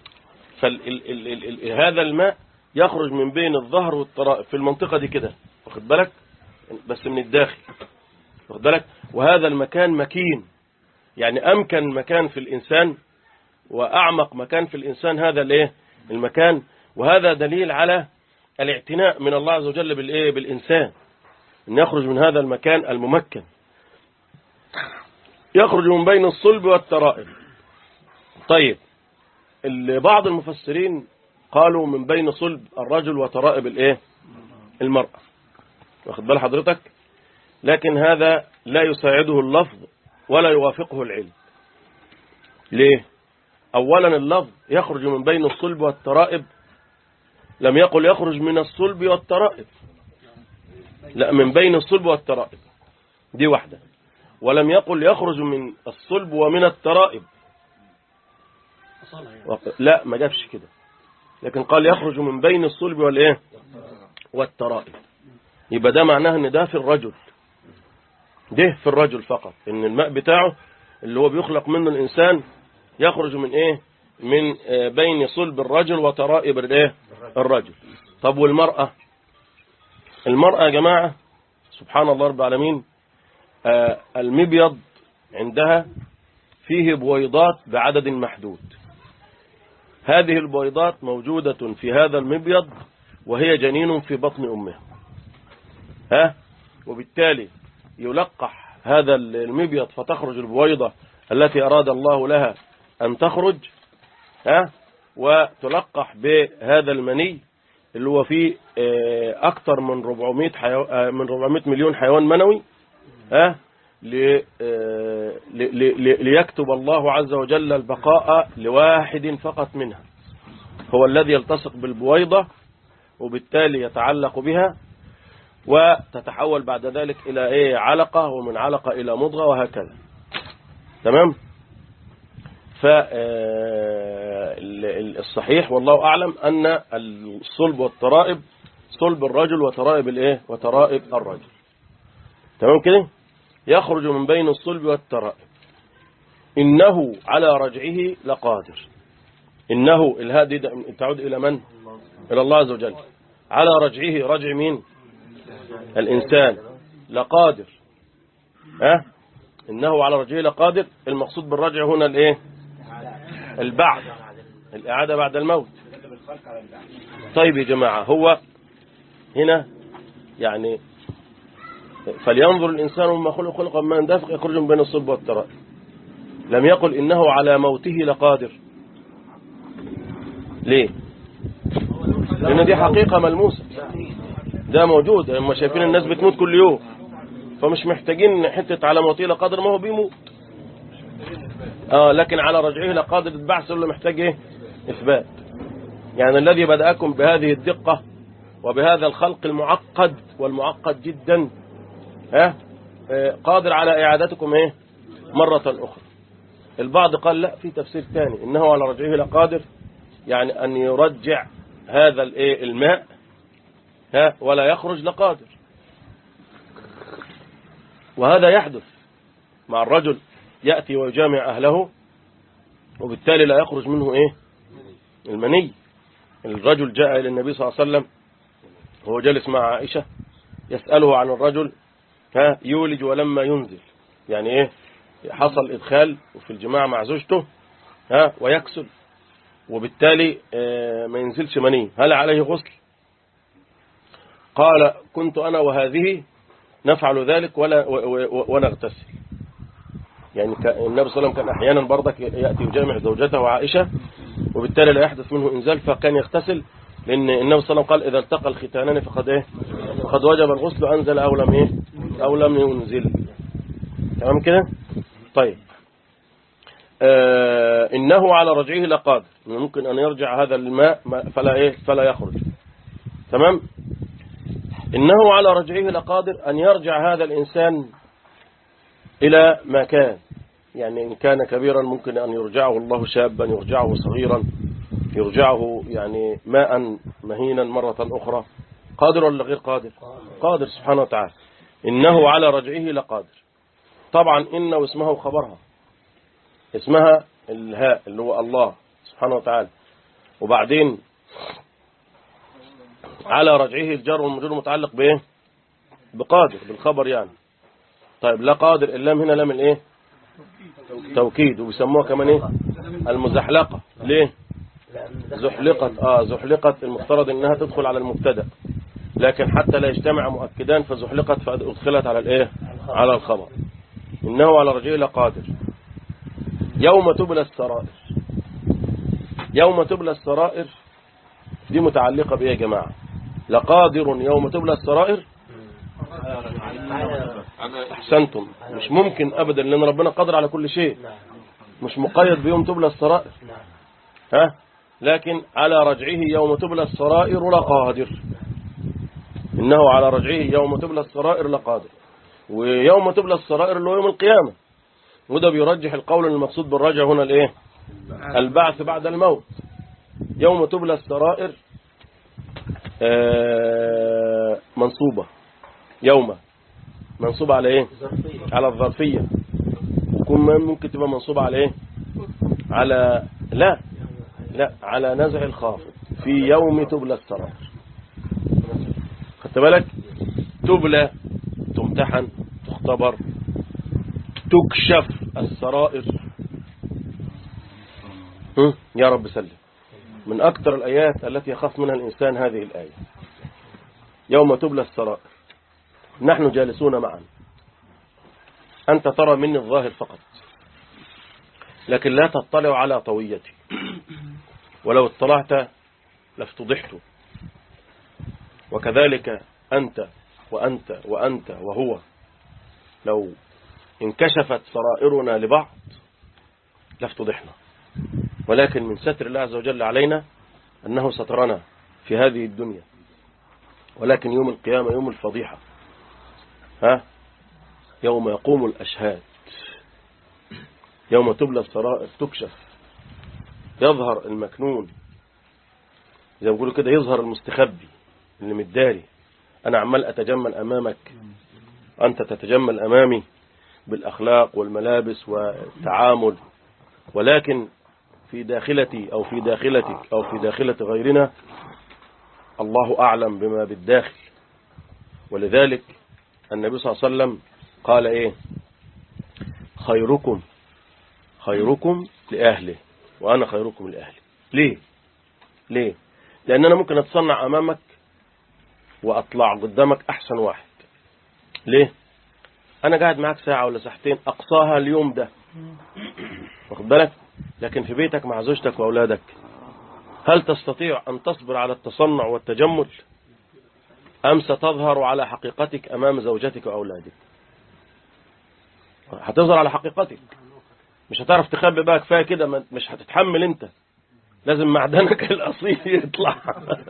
فهذا الماء يخرج من بين الظهر والترائب في المنطقة دي كده واخد بالك بس من الداخل واخد بالك وهذا المكان مكين يعني أمكن مكان في الإنسان وأعمق مكان في الإنسان هذا الايه المكان وهذا دليل على الاعتناء من الله عز وجل بالايه بالإنسان أن يخرج من هذا المكان الممكن يخرج من بين الصلب والترائب طيب ال- بعض المفسرين قالوا من بين صلب الرجل وترائب الايه المرأة واخد بال حضرتك لكن هذا لا يساعده اللفظ ولا يوافقه العلم ليه أولا اللفظ يخرج من بين الصلب والترائب لم يقل يخرج من الصلب والترائب لا من بين الصلب والترائب دي واحدة ولم يقل يخرج من الصلب ومن الترائب أصالها يعني وق- لا ما جابش كده لكن قال يخرج من بين الصلب والايه والترائب يبقى ده معناه ان ده في الرجل ده في الرجل فقط ان الماء بتاعه اللي هو بيخلق منه الانسان يخرج من ايه من آه، بين صلب الرجل وترائب الايه الرجل طب والمرأة المرأة يا جماعة سبحان الله رب العالمين آه، المبيض عندها فيه بويضات بعدد محدود هذه البويضات موجودة في هذا المبيض وهي جنين في بطن أمها ها وبالتالي يلقح هذا المبيض فتخرج البويضة التي أراد الله لها أن تخرج ها وتلقح بهذا المني اللي هو فيه آه، أكثر من 400 حيو... آه، من 400 مليون حيوان منوي ها ل- آه، ل- ل- ل- ليكتب الله عز وجل البقاء لواحد فقط منها هو الذي يلتصق بالبويضة وبالتالي يتعلق بها وتتحول بعد ذلك إلى إيه علقة ومن علقة إلى مضغة وهكذا تمام فالصحيح والله أعلم أن الصلب والترائب صلب الرجل وترائب الإيه وترائب الرجل تمام كده يخرج من بين الصلب والترائب إنه على رجعه لقادر إنه الهادي ده تعود إلى من إلى الله عز وجل على رجعه رجع مين الإنسان لقادر ها إنه على رجعه لقادر المقصود بالرجع هنا الإيه البعث الإعادة بعد الموت طيب يا جماعة هو هنا يعني فلينظر الإنسان مما خلق خلق من دافق يخرج من بين الصلب والترائب لم يقل إنه على موته لقادر ليه لأن دي حقيقة ملموسة ده موجود هم شايفين الناس بتموت كل يوم فمش محتاجين حتة على موته لقادر ما هو بيموت اه لكن على رجعه لقادر البعث اللي محتاج ايه اثبات يعني الذي بدأكم بهذه الدقة وبهذا الخلق المعقد والمعقد جدا ها آه، قادر على إعادتكم ايه مرة أخرى البعض قال لا في تفسير ثاني إنه على رجعه لقادر يعني أن يرجع هذا الايه الماء ها ولا يخرج لقادر وهذا يحدث مع الرجل يأتي ويجامع أهله وبالتالي لا يخرج منه إيه المني الرجل جاء إلى النبي صلى الله عليه وسلم وهو جالس مع عائشة يسأله عن الرجل ها يولج ولما ينزل يعني إيه حصل إدخال في الجماع مع زوجته ها ويكسل وبالتالي آه، ما ينزلش مني هل عليه غسل قال كنت أنا وهذه نفعل ذلك ولا و- و- ونغتسل يعني ك- النبي صلى الله عليه وسلم كان أحيانا برضك يأتي يجامع زوجته عائشة وبالتالي لا يحدث منه إنزال فكان يغتسل لأن النبي صلى الله عليه وسلم قال إذا التقى الختانان فقد إيه فقد وجب الغسل أنزل أو لم إيه أو لم ينزل تمام كده طيب آه إنه على رجعه لقادر ممكن أن يرجع هذا الماء ما- فلا إيه فلا يخرج تمام إنه على رجعه لقادر أن يرجع هذا الإنسان إلى ما كان يعني إن كان كبيرا ممكن أن يرجعه الله شابا يرجعه صغيرا يرجعه يعني ماء مهينا مرة أخرى قادر ولا غير قادر قادر سبحانه وتعالى إنه على رجعه لقادر طبعا إن واسمها وخبرها اسمها الهاء اللي هو الله سبحانه وتعالى وبعدين على رجعه الجر والمجرور متعلق بايه بقادر بالخبر يعني طيب لا قادر اللام هنا لام الايه توكيد وبيسموها كمان ايه المزحلقة ليه زحلقت اه زحلقت المفترض انها تدخل على المبتدا لكن حتى لا يجتمع مؤكدان فزحلقت فادخلت على الايه على الخبر انه على رجعه لقادر يوم تبلى السرائر يوم تبلى السرائر دي متعلقة بإيه يا جماعة لقادر يوم تبلى السرائر أحسنتم مش ممكن أبدا لأن ربنا قادر على كل شيء مش مقيد بيوم تبلى السرائر ها لكن على رجعه يوم تبلى السرائر لقادر إنه على رجعه يوم تبلى السرائر لقادر ويوم تبلى السرائر اللي هو يوم القيامة وده بيرجح القول المقصود بالرجع هنا الايه البعث بعد الموت يوم تبلى السرائر آه، منصوبة يوم منصوبة على ايه على الظرفية وكون ممكن تبقى منصوبة على ايه على لا لا على نزع الخافض في يوم تبلى السرائر خدت بالك تبلى تمتحن تختبر تكشف السرائر هم؟ يا رب سلم من أكثر الآيات التي يخاف منها الإنسان هذه الآية يوم تبلى السرائر نحن جالسون معا أنت ترى مني الظاهر فقط لكن لا تطلع على طويتي ولو اطلعت لافتضحت وكذلك أنت وأنت وأنت وهو لو انكشفت سرائرنا لبعض لافتضحنا ولكن من ستر الله عز وجل علينا أنه سترنا في هذه الدنيا ولكن يوم القيامة يوم الفضيحة ها يوم يقوم الأشهاد يوم تبلى السرائر تكشف يظهر المكنون زي ما بيقولوا كده يظهر المستخبي اللي متداري أنا عمال أتجمل أمامك أنت تتجمل أمامي بالأخلاق والملابس والتعامل ولكن في داخلتي أو في داخلتك أو في داخلة غيرنا الله أعلم بما بالداخل ولذلك النبي صلى الله عليه وسلم قال إيه خيركم خيركم لأهله وأنا خيركم لأهلي ليه ليه لأن أنا ممكن أتصنع أمامك وأطلع قدامك أحسن واحد ليه أنا قاعد معاك ساعة ولا ساعتين أقصاها اليوم ده واخد بالك لكن في بيتك مع زوجتك وأولادك هل تستطيع أن تصبر على التصنع والتجمل أم ستظهر على حقيقتك أمام زوجتك وأولادك هتظهر على حقيقتك مش هتعرف تخبي بقى كفاية كده ما- مش هتتحمل انت لازم معدنك الأصيل يطلع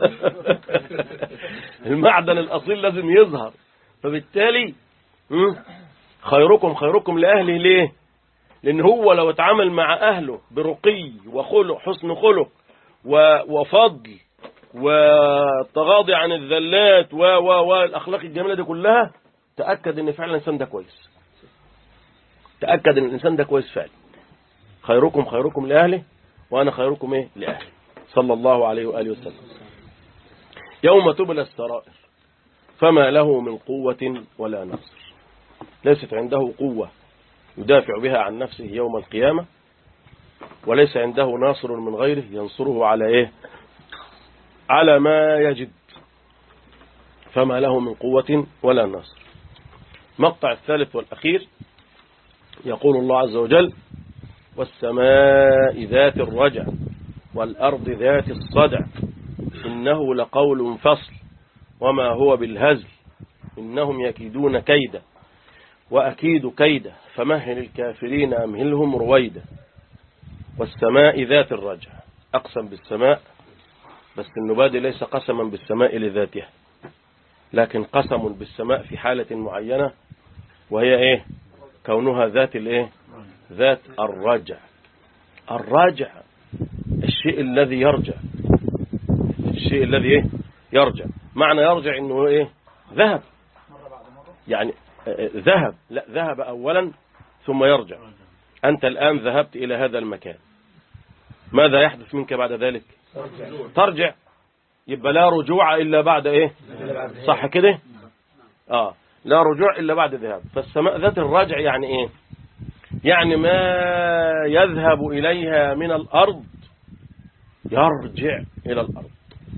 المعدن الأصيل لازم يظهر فبالتالي مم، خيركم خيركم لأهله ليه لأن هو لو اتعامل مع أهله برقي وخلق حسن خلق و- وفضل وتغاضي عن الذلات و و و الأخلاق الجميلة دي كلها تأكد ان فعلا الإنسان ده كويس تأكد ان الإنسان ده كويس فعلا خيركم خيركم لأهله وأنا خيركم إيه لأهلي صلى الله عليه وآله وسلم يوم تبلى السرائر فما له من قوة ولا نصر ليست عنده قوة يدافع بها عن نفسه يوم القيامة وليس عنده ناصر من غيره ينصره على إيه على ما يجد فما له من قوة ولا نصر مقطع الثالث والأخير يقول الله عز وجل والسماء ذات الرجع والأرض ذات الصدع إنه لقول فصل وما هو بالهزل إنهم يكيدون كيدا وأكيد كيدا فمهل الكافرين أمهلهم رويدا والسماء ذات الرجع أقسم بالسماء بس النبادي ليس قسما بالسماء لذاتها لكن قسم بالسماء في حالة معينة وهي إيه كونها ذات الإيه ذات الرجع الرجع الشيء الذي يرجع الشيء الذي إيه يرجع معنى يرجع إنه إيه ذهب يعني آه، ذهب لا ذهب أولا ثم يرجع أنت الآن ذهبت إلى هذا المكان ماذا يحدث منك بعد ذلك ترجع يبقى لا رجوع إلا بعد إيه صح كده آه لا رجوع إلا بعد ذهاب فالسماء ذات الرجع يعني إيه يعني ما يذهب إليها من الأرض يرجع إلى الأرض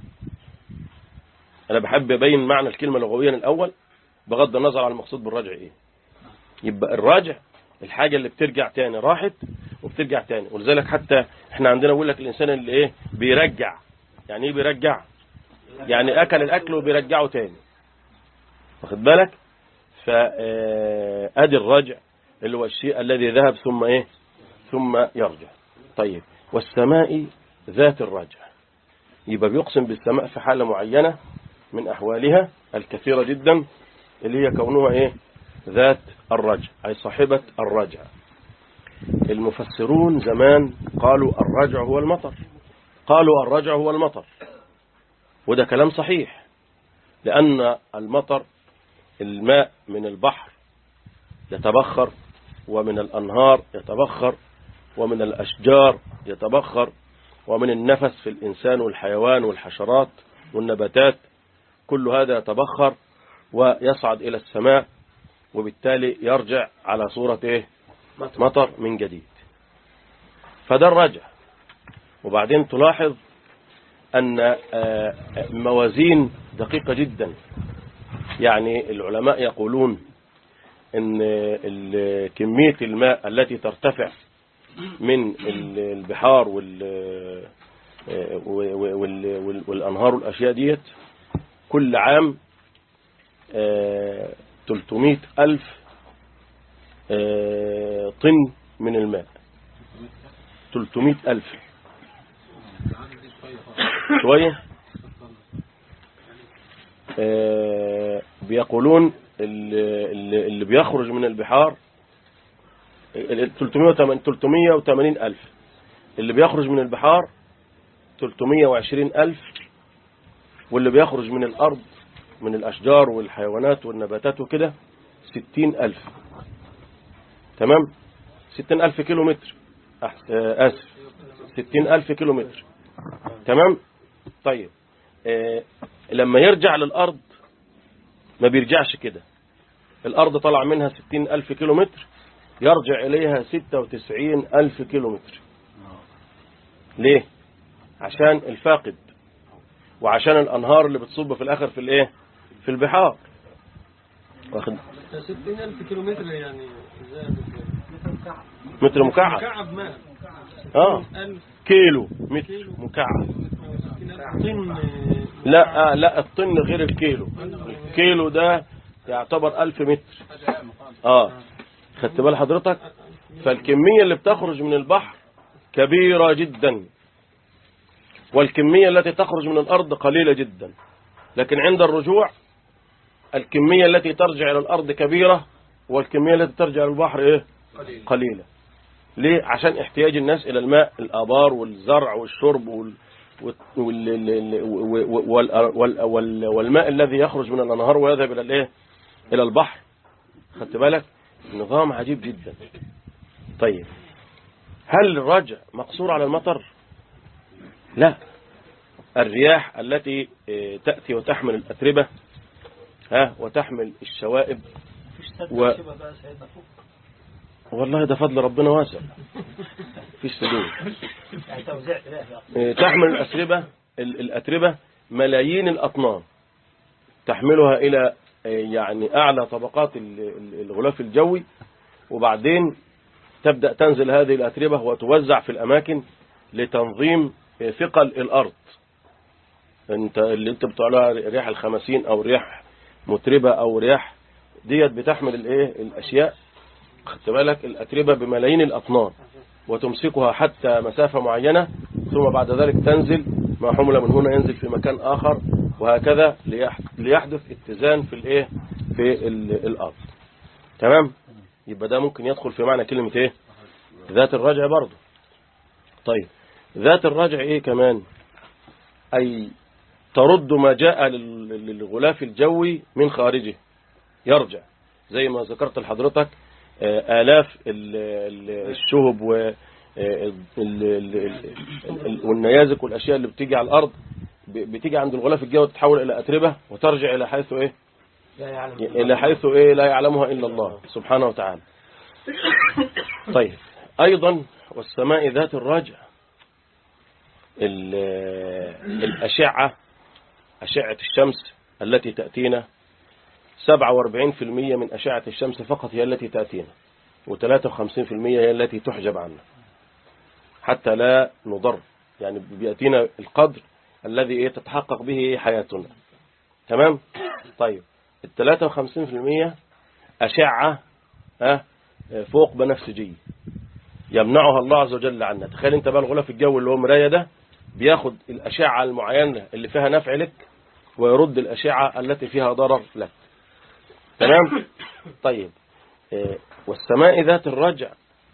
أنا بحب أبين معنى الكلمة لغويا الأول بغض النظر عن المقصود بالرجع إيه يبقى الراجع الحاجة اللي بترجع تاني راحت وبترجع تاني ولذلك حتى احنا عندنا بيقول لك الإنسان اللي إيه بيرجع يعني إيه بيرجع يعني أكل الأكل وبيرجعه تاني واخد بالك فأدي الرجع اللي هو الشيء الذي ذهب ثم إيه ثم يرجع طيب والسماء ذات الرجع يبقى بيقسم بالسماء في حالة معينة من أحوالها الكثيرة جدا اللي هي كونها إيه ذات الرجع أي صاحبة الرجع المفسرون زمان قالوا الرجع هو المطر قالوا الرجع هو المطر وده كلام صحيح لأن المطر الماء من البحر يتبخر ومن الأنهار يتبخر ومن الأشجار يتبخر ومن النفس في الإنسان والحيوان والحشرات والنباتات كل هذا يتبخر ويصعد إلى السماء وبالتالي يرجع على صورة إيه؟ مطر من جديد فده الرجع وبعدين تلاحظ أن آه، موازين دقيقة جدا يعني العلماء يقولون أن ال- كمية الماء التي ترتفع من ال- البحار وال آه، وال- وال- والأنهار والأشياء ديت كل عام آه، 300 ألف آه، طن من الماء 300 ألف شوية آه، بيقولون اللي, اللي اللي بيخرج من البحار ال- ال- 380 380 ألف اللي بيخرج من البحار 320 ألف واللي بيخرج من الأرض من الأشجار والحيوانات والنباتات وكده 60 ألف تمام 60 ألف كيلو متر أحس- آه، آسف 60 ألف كيلو متر تمام طيب آه، لما يرجع للأرض ما بيرجعش كده الأرض طلع منها 60 ألف كيلو متر يرجع إليها 96 ألف كيلو متر ليه عشان الفاقد وعشان الأنهار اللي بتصب في الآخر في الإيه في البحار واخد 60000 كيلو متر يعني ازاي يا دكتور؟ متر مكعب مكعب ماء اه 1000 كيلو متر مكعب طن لا آه لا الطن غير الكيلو الكيلو ده يعتبر ألف متر اه خدت بال حضرتك فالكمية اللي بتخرج من البحر كبيرة جدا والكمية التي تخرج من الأرض قليلة جدا لكن عند الرجوع الكمية التي ترجع إلى الأرض كبيرة والكمية التي ترجع إلى البحر إيه؟ قليلة ليه؟ عشان احتياج الناس إلى الماء الآبار والزرع والشرب وال... وال... وال... وال... وال... وال... والماء الذي يخرج من الأنهار ويذهب إلى الإيه؟ إلى البحر خدت بالك نظام عجيب جدا طيب هل الرجع مقصور على المطر لا الرياح التي آه، تأتي وتحمل الأتربة ها وتحمل الشوائب مفيش سد و- شبه بقى سيدنا فوق والله ده فضل ربنا واسع فيش سدود يعني توزيع إلهي آه، تحمل الأتربة ال- الأتربة ملايين الأطنان تحملها إلى آه، يعني أعلى طبقات ال- ال- الغلاف الجوي وبعدين تبدأ تنزل هذه الأتربة وتوزع في الأماكن لتنظيم آه، ثقل الأرض انت اللي انت بتقولها رياح الخمسين او رياح متربة او رياح ديت بتحمل الايه الاشياء خدت بالك الاتربة بملايين الاطنان وتمسكها حتى مسافة معينة ثم بعد ذلك تنزل ما حمل من هنا ينزل في مكان آخر وهكذا ليح- ليحدث اتزان في الايه في ال- الارض تمام يبقى ده ممكن يدخل في معنى كلمة ايه ذات الرجع برضه طيب ذات الرجع ايه كمان اي ترد ما جاء لل- للغلاف الجوي من خارجه يرجع زي ما ذكرت لحضرتك آه، آلاف ال- ال- الشهب و آه، ال- ال- ال- ال- والنيازك والأشياء اللي بتيجي على الأرض ب- بتيجي عند الغلاف الجوي تتحول إلى أتربة وترجع إلى حيث إيه لا يعلم إلى حيث إيه لا يعلمها إلا الله سبحانه وتعالى طيب أيضا والسماء ذات الرجع ال- الأشعة أشعة الشمس التي تأتينا 47% من أشعة الشمس فقط هي التي تأتينا و53% هي التي تحجب عنا حتى لا نضر يعني بيأتينا القدر الذي إيه تتحقق به حياتنا تمام طيب ال 53% أشعة ها فوق بنفسجية يمنعها الله عز وجل عنا تخيل انت بقى الغلاف الجوي اللي هو مراية ده بياخد الأشعة المعينة اللي فيها نفع لك ويرد الأشعة التي فيها ضرر لك تمام طيب آه، والسماء ذات الرجع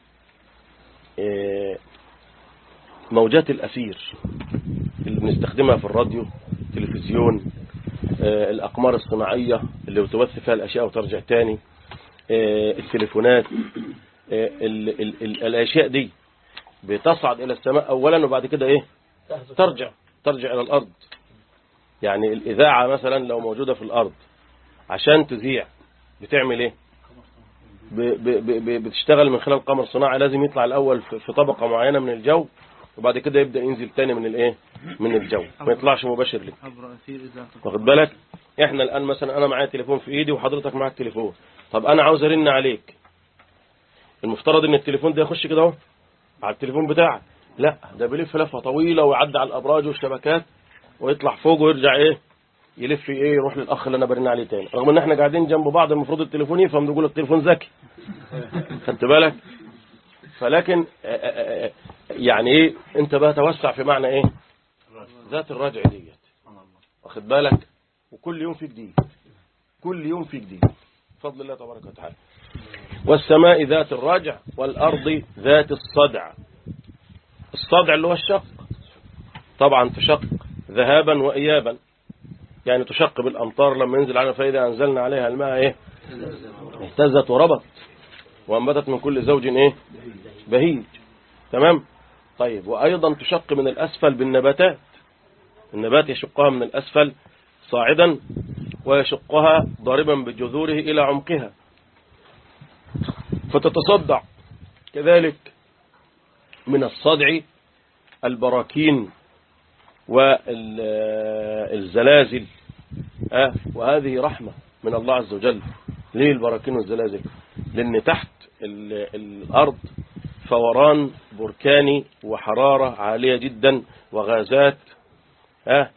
آه، موجات الأثير اللي بنستخدمها في الراديو التلفزيون آه، الأقمار الصناعية اللي بتبث فيها الأشياء وترجع تاني آه، التليفونات آه، ال ال ال الأشياء دي بتصعد إلى السماء أولا وبعد كده إيه ترجع ترجع إلى الأرض يعني الإذاعة مثلا لو موجودة في الأرض عشان تذيع بتعمل إيه ب ب ب ب- بتشتغل من خلال قمر صناعي لازم يطلع الأول في في طبقة معينة من الجو وبعد كده يبدأ ينزل تاني من الإيه من الجو ما يطلعش مباشر لك واخد بالك احنا الآن مثلا أنا معايا تليفون في إيدي وحضرتك معاك تليفون طب أنا عاوز أرن عليك المفترض إن التليفون ده يخش كده اهو على التليفون بتاعك لا ده بيلف لفة طويلة ويعدي على الأبراج والشبكات ويطلع فوق ويرجع إيه يلف ايه يروح للاخ اللي انا برن عليه تاني رغم ان احنا قاعدين جنب بعض المفروض التليفون يفهم يقول التليفون ذكي خدت بالك فلكن آه، آه، آه، يعني ايه انت بقى توسع في معنى ايه ذات الرجع ديت واخد بالك وكل يوم في جديد كل يوم في جديد بفضل الله تبارك وتعالى والسماء ذات الرجع والارض ذات الصدع الصدع اللي هو الشق طبعا تشق ذهابا وايابا يعني تشق بالامطار لما ينزل عليها فاذا انزلنا عليها الماء ايه اهتزت وربت وانبتت من كل زوج ايه بهيج تمام طيب وايضا تشق من الاسفل بالنباتات النبات يشقها من الاسفل صاعدا ويشقها ضاربا بجذوره الى عمقها فتتصدع كذلك من الصدع البراكين والزلازل آه وهذه رحمة من الله عز وجل ليه البراكين والزلازل لأن تحت ال- الأرض فوران بركاني وحرارة عالية جدا وغازات آه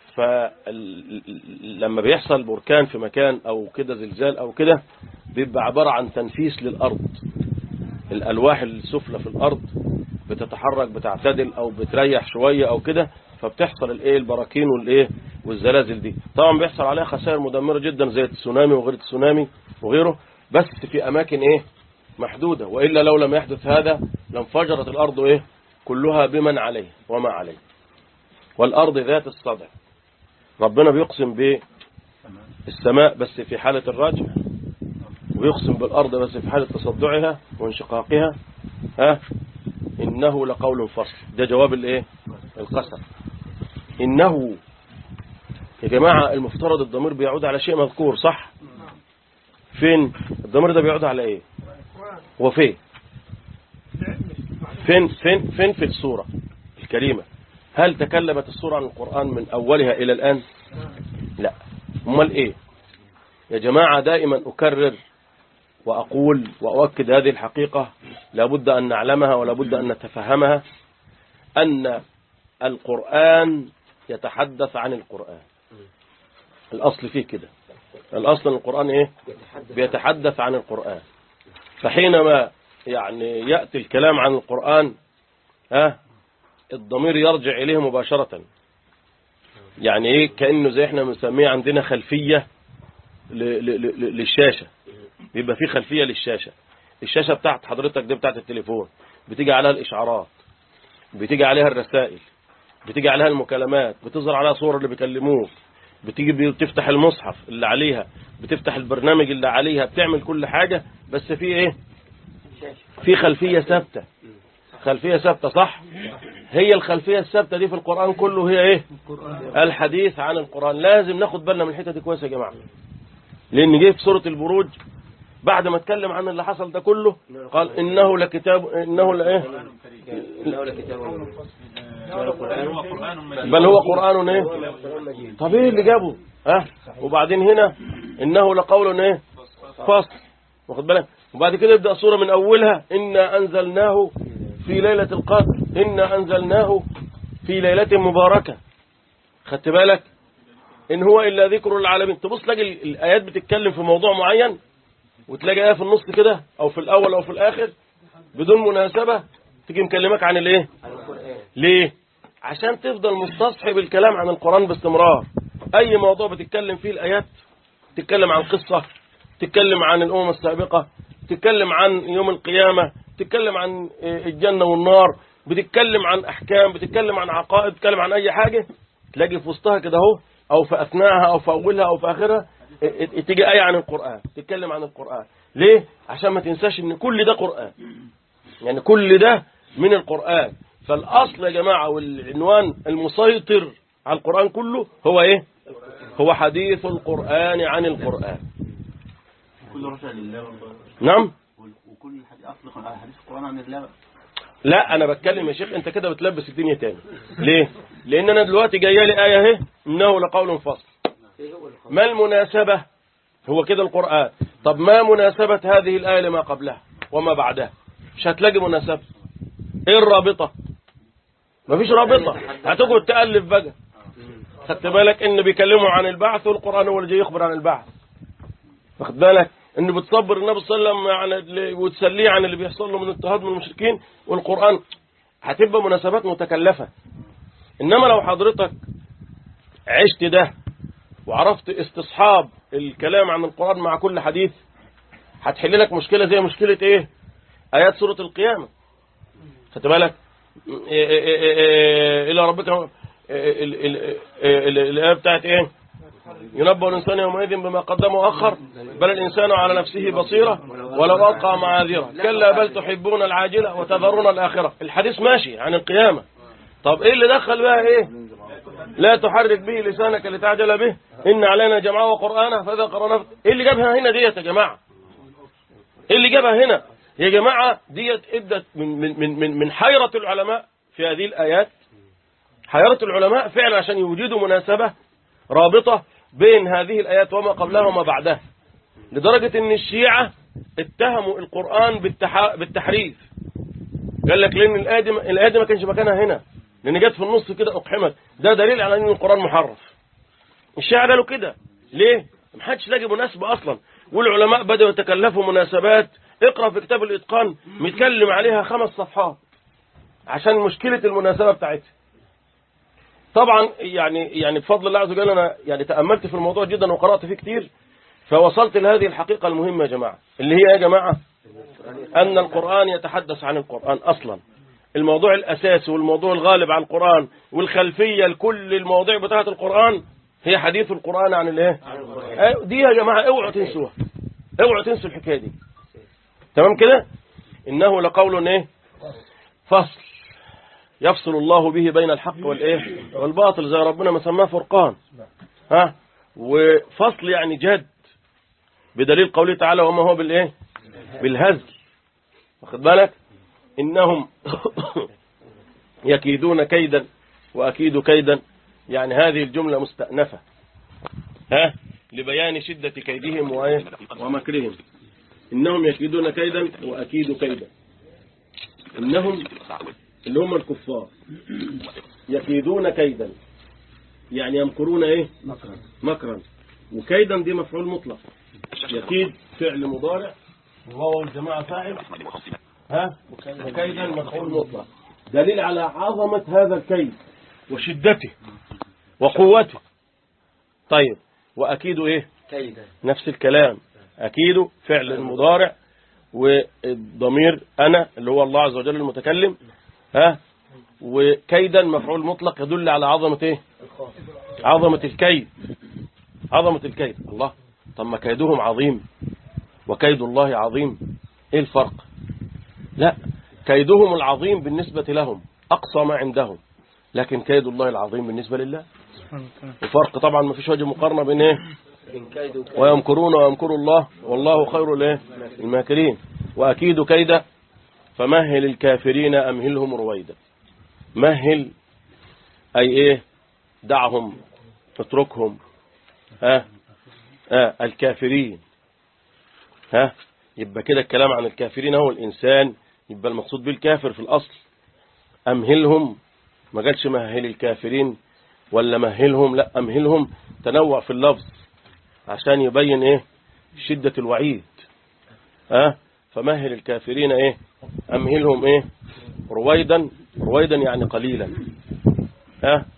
فلما بيحصل بركان في مكان أو كده زلزال أو كده بيبقى عبارة عن تنفيس للأرض الألواح السفلى في الأرض بتتحرك بتعتدل أو بتريح شوية أو كده فبتحصل الايه البراكين والايه والزلازل دي طبعا بيحصل عليها خسائر مدمرة جدا زي التسونامي وغير التسونامي وغيره بس في أماكن ايه محدودة وإلا لو لم يحدث هذا لانفجرت الأرض ايه كلها بمن عليه وما عليه والأرض ذات الصدع ربنا بيقسم بالسماء بس في حالة الرجع ويقسم بالأرض بس في حالة تصدعها وانشقاقها ها إنه لقول فصل ده جواب الايه القسم إنه يا جماعة المفترض الضمير بيعود على شيء مذكور صح فين الضمير ده بيعود على ايه وفين فين فين فين في السورة الكريمة هل تكلمت السورة عن القرآن من أولها إلى الآن لا امال ايه يا جماعة دائما أكرر وأقول وأؤكد هذه الحقيقة لابد أن نعلمها ولابد أن نتفهمها أن القرآن يتحدث عن القرآن الأصل فيه كده الأصل أن القرآن إيه بيتحدث عن القرآن فحينما يعني يأتي الكلام عن القرآن ها الضمير يرجع إليه مباشرة يعني إيه كأنه زي إحنا بنسميه عندنا خلفية ل- ل- ل- للشاشة بيبقى في خلفية للشاشة الشاشة بتاعت حضرتك دي بتاعت التليفون بتيجي عليها الإشعارات بتيجي عليها الرسائل بتيجي عليها المكالمات بتظهر عليها صور اللي بيكلموك بتيجي بتفتح المصحف اللي عليها بتفتح البرنامج اللي عليها بتعمل كل حاجة بس في ايه في خلفية ثابتة خلفية ثابتة صح هي الخلفية الثابتة دي في القرآن كله هي ايه الحديث عن القرآن لازم ناخد بالنا من الحتة دي كويس يا جماعة لان جه في سورة البروج بعد ما اتكلم عن اللي حصل ده كله قال انه لكتاب انه لايه إنه لكتاب بل هو قرآن ايه طب ايه اللي جابه ها وبعدين هنا انه لقول ايه فصل واخد بالك وبعد كده يبدأ سورة من اولها انا انزلناه في ليلة القدر انا انزلناه في ليلة مباركة خدت بالك ان هو الا ذكر للعالمين تبص تلاقي ال- الايات بتتكلم في موضوع معين وتلاقي ايه في النص كده او في الاول او في الاخر بدون مناسبة تيجي مكلمك عن الايه ليه عشان تفضل مستصحب الكلام عن القرآن باستمرار أي موضوع بتتكلم فيه الآيات تتكلم عن قصة تتكلم عن الأمم السابقة تتكلم عن يوم القيامة تتكلم عن الجنة والنار بتتكلم عن أحكام بتتكلم عن عقائد بتتكلم عن أي حاجة تلاقي في وسطها كده اهو أو في أثناءها أو في أولها أو في آخرها تيجي آية عن القرآن تتكلم عن القرآن ليه؟ عشان ما تنساش إن كل ده قرآن يعني كل ده من القرآن فالأصل يا جماعة والعنوان المسيطر على القرآن كله هو إيه؟ هو حديث القرآن عن القرآن كل رجع لله والله نعم وكل حد أطلق على حديث القرآن عن الله لا انا بتكلم يا شيخ انت كده بتلبس الدنيا تاني ليه لان انا دلوقتي جايه لي ايه اهي انه لقول فصل ما المناسبه هو كده القران طب ما مناسبه هذه الايه لما قبلها وما بعدها مش هتلاقي مناسبه ايه الرابطه مفيش رابطه هتقعد تالف بقى خدت بالك ان بيكلموا عن البعث والقران هو اللي جاي يخبر عن البعث واخد بالك انه بتصبر النبي صلى الله عليه وسلم عن اللي- وتسليه عن اللي بيحصل له من اضطهاد من المشركين والقران هتبقى مناسبات متكلفه انما لو حضرتك عشت ده وعرفت استصحاب الكلام عن القران مع كل حديث هتحل لك مشكله زي مشكله ايه ايات سوره القيامه خدت بالك إيه- إيه- إيه- إيه- الى ربك ال- ال- ال- ال- الايه بتاعت ايه ينبأ الإنسان يومئذ بما قدم وأخر بل الإنسان على نفسه بصيرة ولو ألقى معاذيره كلا بل تحبون العاجلة وتذرون الآخرة الحديث ماشي عن القيامة طب إيه اللي دخل بقى إيه لا تحرك به لسانك لتعجل به إن علينا جمعه وقرآنه فإذا قرأنا إيه اللي جابها هنا ديت يا جماعة إيه اللي جابها هنا يا جماعة ديت ابدت من من من من, من حيرة العلماء في هذه الآيات حيرة العلماء فعلا عشان يوجدوا مناسبة رابطة بين هذه الآيات وما قبلها وما بعدها لدرجة ان الشيعة اتهموا القرآن بالتح... بالتحريف قال لك لان الآية دي الآية دي ما كانش مكانها هنا لان جت في النص كده اقحمت ده دليل على ان القرآن محرف الشيعة قالوا كده ليه ما حدش لاقي مناسبة اصلا والعلماء بدأوا يتكلفوا مناسبات اقرأ في كتاب الاتقان متكلم عليها خمس صفحات عشان مشكلة المناسبة بتاعتها طبعا يعني يعني بفضل الله عز وجل انا يعني تاملت في الموضوع جدا وقرات فيه كتير فوصلت لهذه الحقيقه المهمه يا جماعه اللي هي يا جماعه ان القران يتحدث عن القران اصلا الموضوع الاساسي والموضوع الغالب على القران والخلفيه لكل المواضيع بتاعه القران هي حديث القران عن الايه أيوة، دي يا جماعه اوعوا تنسوها اوعوا تنسوا الحكايه دي تمام كده انه لقول ايه فصل يفصل الله به بين الحق والايه والباطل زي ربنا ما سماه فرقان ها وفصل يعني جد بدليل قوله تعالى وما هو بالايه بالهزل واخد بالك انهم يكيدون كيدا واكيد كيدا يعني هذه الجمله مستأنفه ها لبيان شدة كيدهم وإيه؟ ومكرهم إنهم يكيدون كيدا وأكيد كيدا إنهم اللي هم الكفار يكيدون كيدا يعني يمكرون ايه مكرا مكرا وكيدا دي مفعول مطلق يكيد فعل مضارع وهو الجماعة فاعل ها وكيدا مفعول مطلق دليل على عظمة هذا الكيد وشدته وقوته طيب وأكيد ايه كيدا نفس الكلام أكيد فعل مضارع والضمير أنا اللي هو الله عز وجل المتكلم ها وكيدا مفعول مطلق يدل على عظمة ايه عظمة الكيد عظمة الكيد الله طب ما كيدهم عظيم وكيد الله عظيم ايه الفرق لا كيدهم العظيم بالنسبة لهم أقصى ما عندهم لكن كيد الله العظيم بالنسبة لله الفرق طبعا ما فيش وجه مقارنة بين ايه إن كيد وكيد ويمكرون ويمكر الله والله خير الايه الماكرين واكيد كيدا فمهل الكافرين امهلهم رويدا مهل اي ايه دعهم اتركهم ها ها الكافرين ها يبقى كده الكلام عن الكافرين هو الانسان يبقى المقصود بالكافر في الاصل امهلهم ما قالش مهل الكافرين ولا مهلهم لا امهلهم تنوع في اللفظ عشان يبين ايه شدة الوعيد ها أه؟ فمهل الكافرين ايه امهلهم ايه رويدا رويدا يعني قليلا ها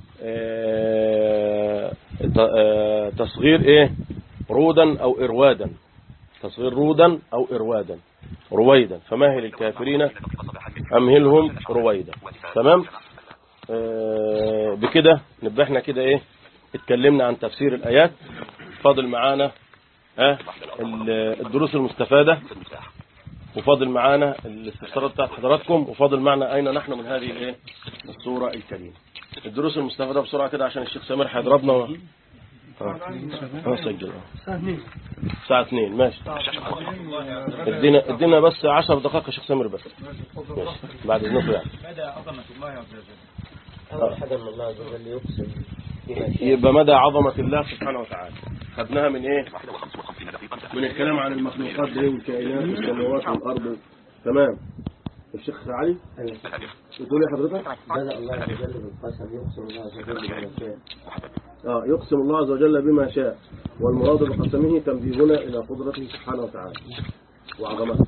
آه، ت- آه، تصغير ايه رودا او اروادا تصغير رودا او اروادا رويدا فمهل الكافرين امهلهم رويدا تمام آه، بكده نبقى احنا كده ايه اتكلمنا عن تفسير الايات فاضل معانا ها ال- الدروس المستفادة وفاضل معانا الاستفسارات بتاعت حضراتكم وفاضل معنا اين نحن من هذه الايه السورة الكريمة الدروس المستفادة بسرعة كده عشان الشيخ سمير هيضربنا و... اه اه سجل اه الساعة 2 ماشي ادينا ادينا بس 10 دقائق يا شيخ سمير بس ماشي بعد اذنكم يعني مدى عظمة الله عز وجل أول حاجة أن الله عز وجل يقسم بما شاء يبقى مدى عظمة الله سبحانه وتعالى خدناها من ايه من الكلام عن المخلوقات دي والكائنات والسماوات والارض تمام الشيخ علي بتقول يا حضرتك بدأ الله عز وجل بالقسم يقسم الله عز وجل بما شاء اه يقسم الله عز وجل بما شاء والمراد بقسمه تنبيهنا الى قدرته سبحانه وتعالى وعظمته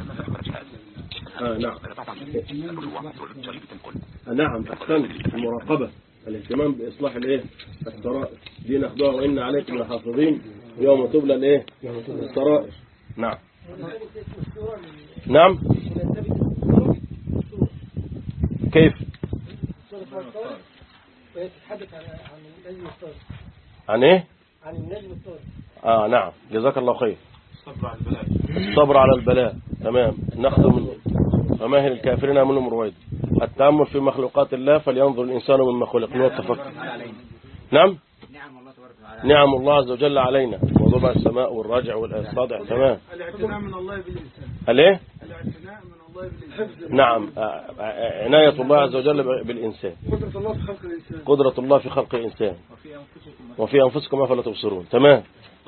آه نعم آه نعم احسنت المراقبه الاهتمام باصلاح الايه السرائر دي ناخدوها وان عليكم لحافظين يوم تبلى الايه السرائر نعم نعم كيف تتحدث عن عن النجم الطارق عن ايه عن النجم الطارق اه نعم جزاك الله خير الصبر على البلاء تمام ناخذ من وماهل الكافرين منهم رويد التأمل في مخلوقات الله فلينظر الإنسان مما خلق هو التفكر نعم نعم الله عز وجل علينا وضبع السماء والراجع والصادع تمام الاعتناء من الله بالإنسان الايه الاعتناء من الله بالإنسان نعم آه، آه، عناية الله عز وجل بالإنسان قدرة الله في خلق الإنسان قدرة الله في خلق الإنسان وفي أنفسكم أفلا تبصرون تمام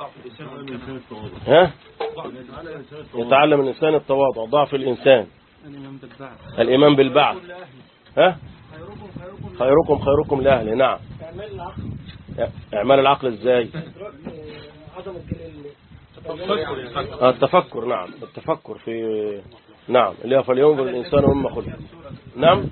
ها يتعلم الإنسان التواضع ضعف الإنسان الإيمان بالبعث ها خيركم خيركم لأهله نعم اعمال العقل اعمال العقل ازاي ادراك آه، عظمة ال- آه، التفكر نعم التفكر في نعم اللي هو فلينظر الإنسان مما خلق نعم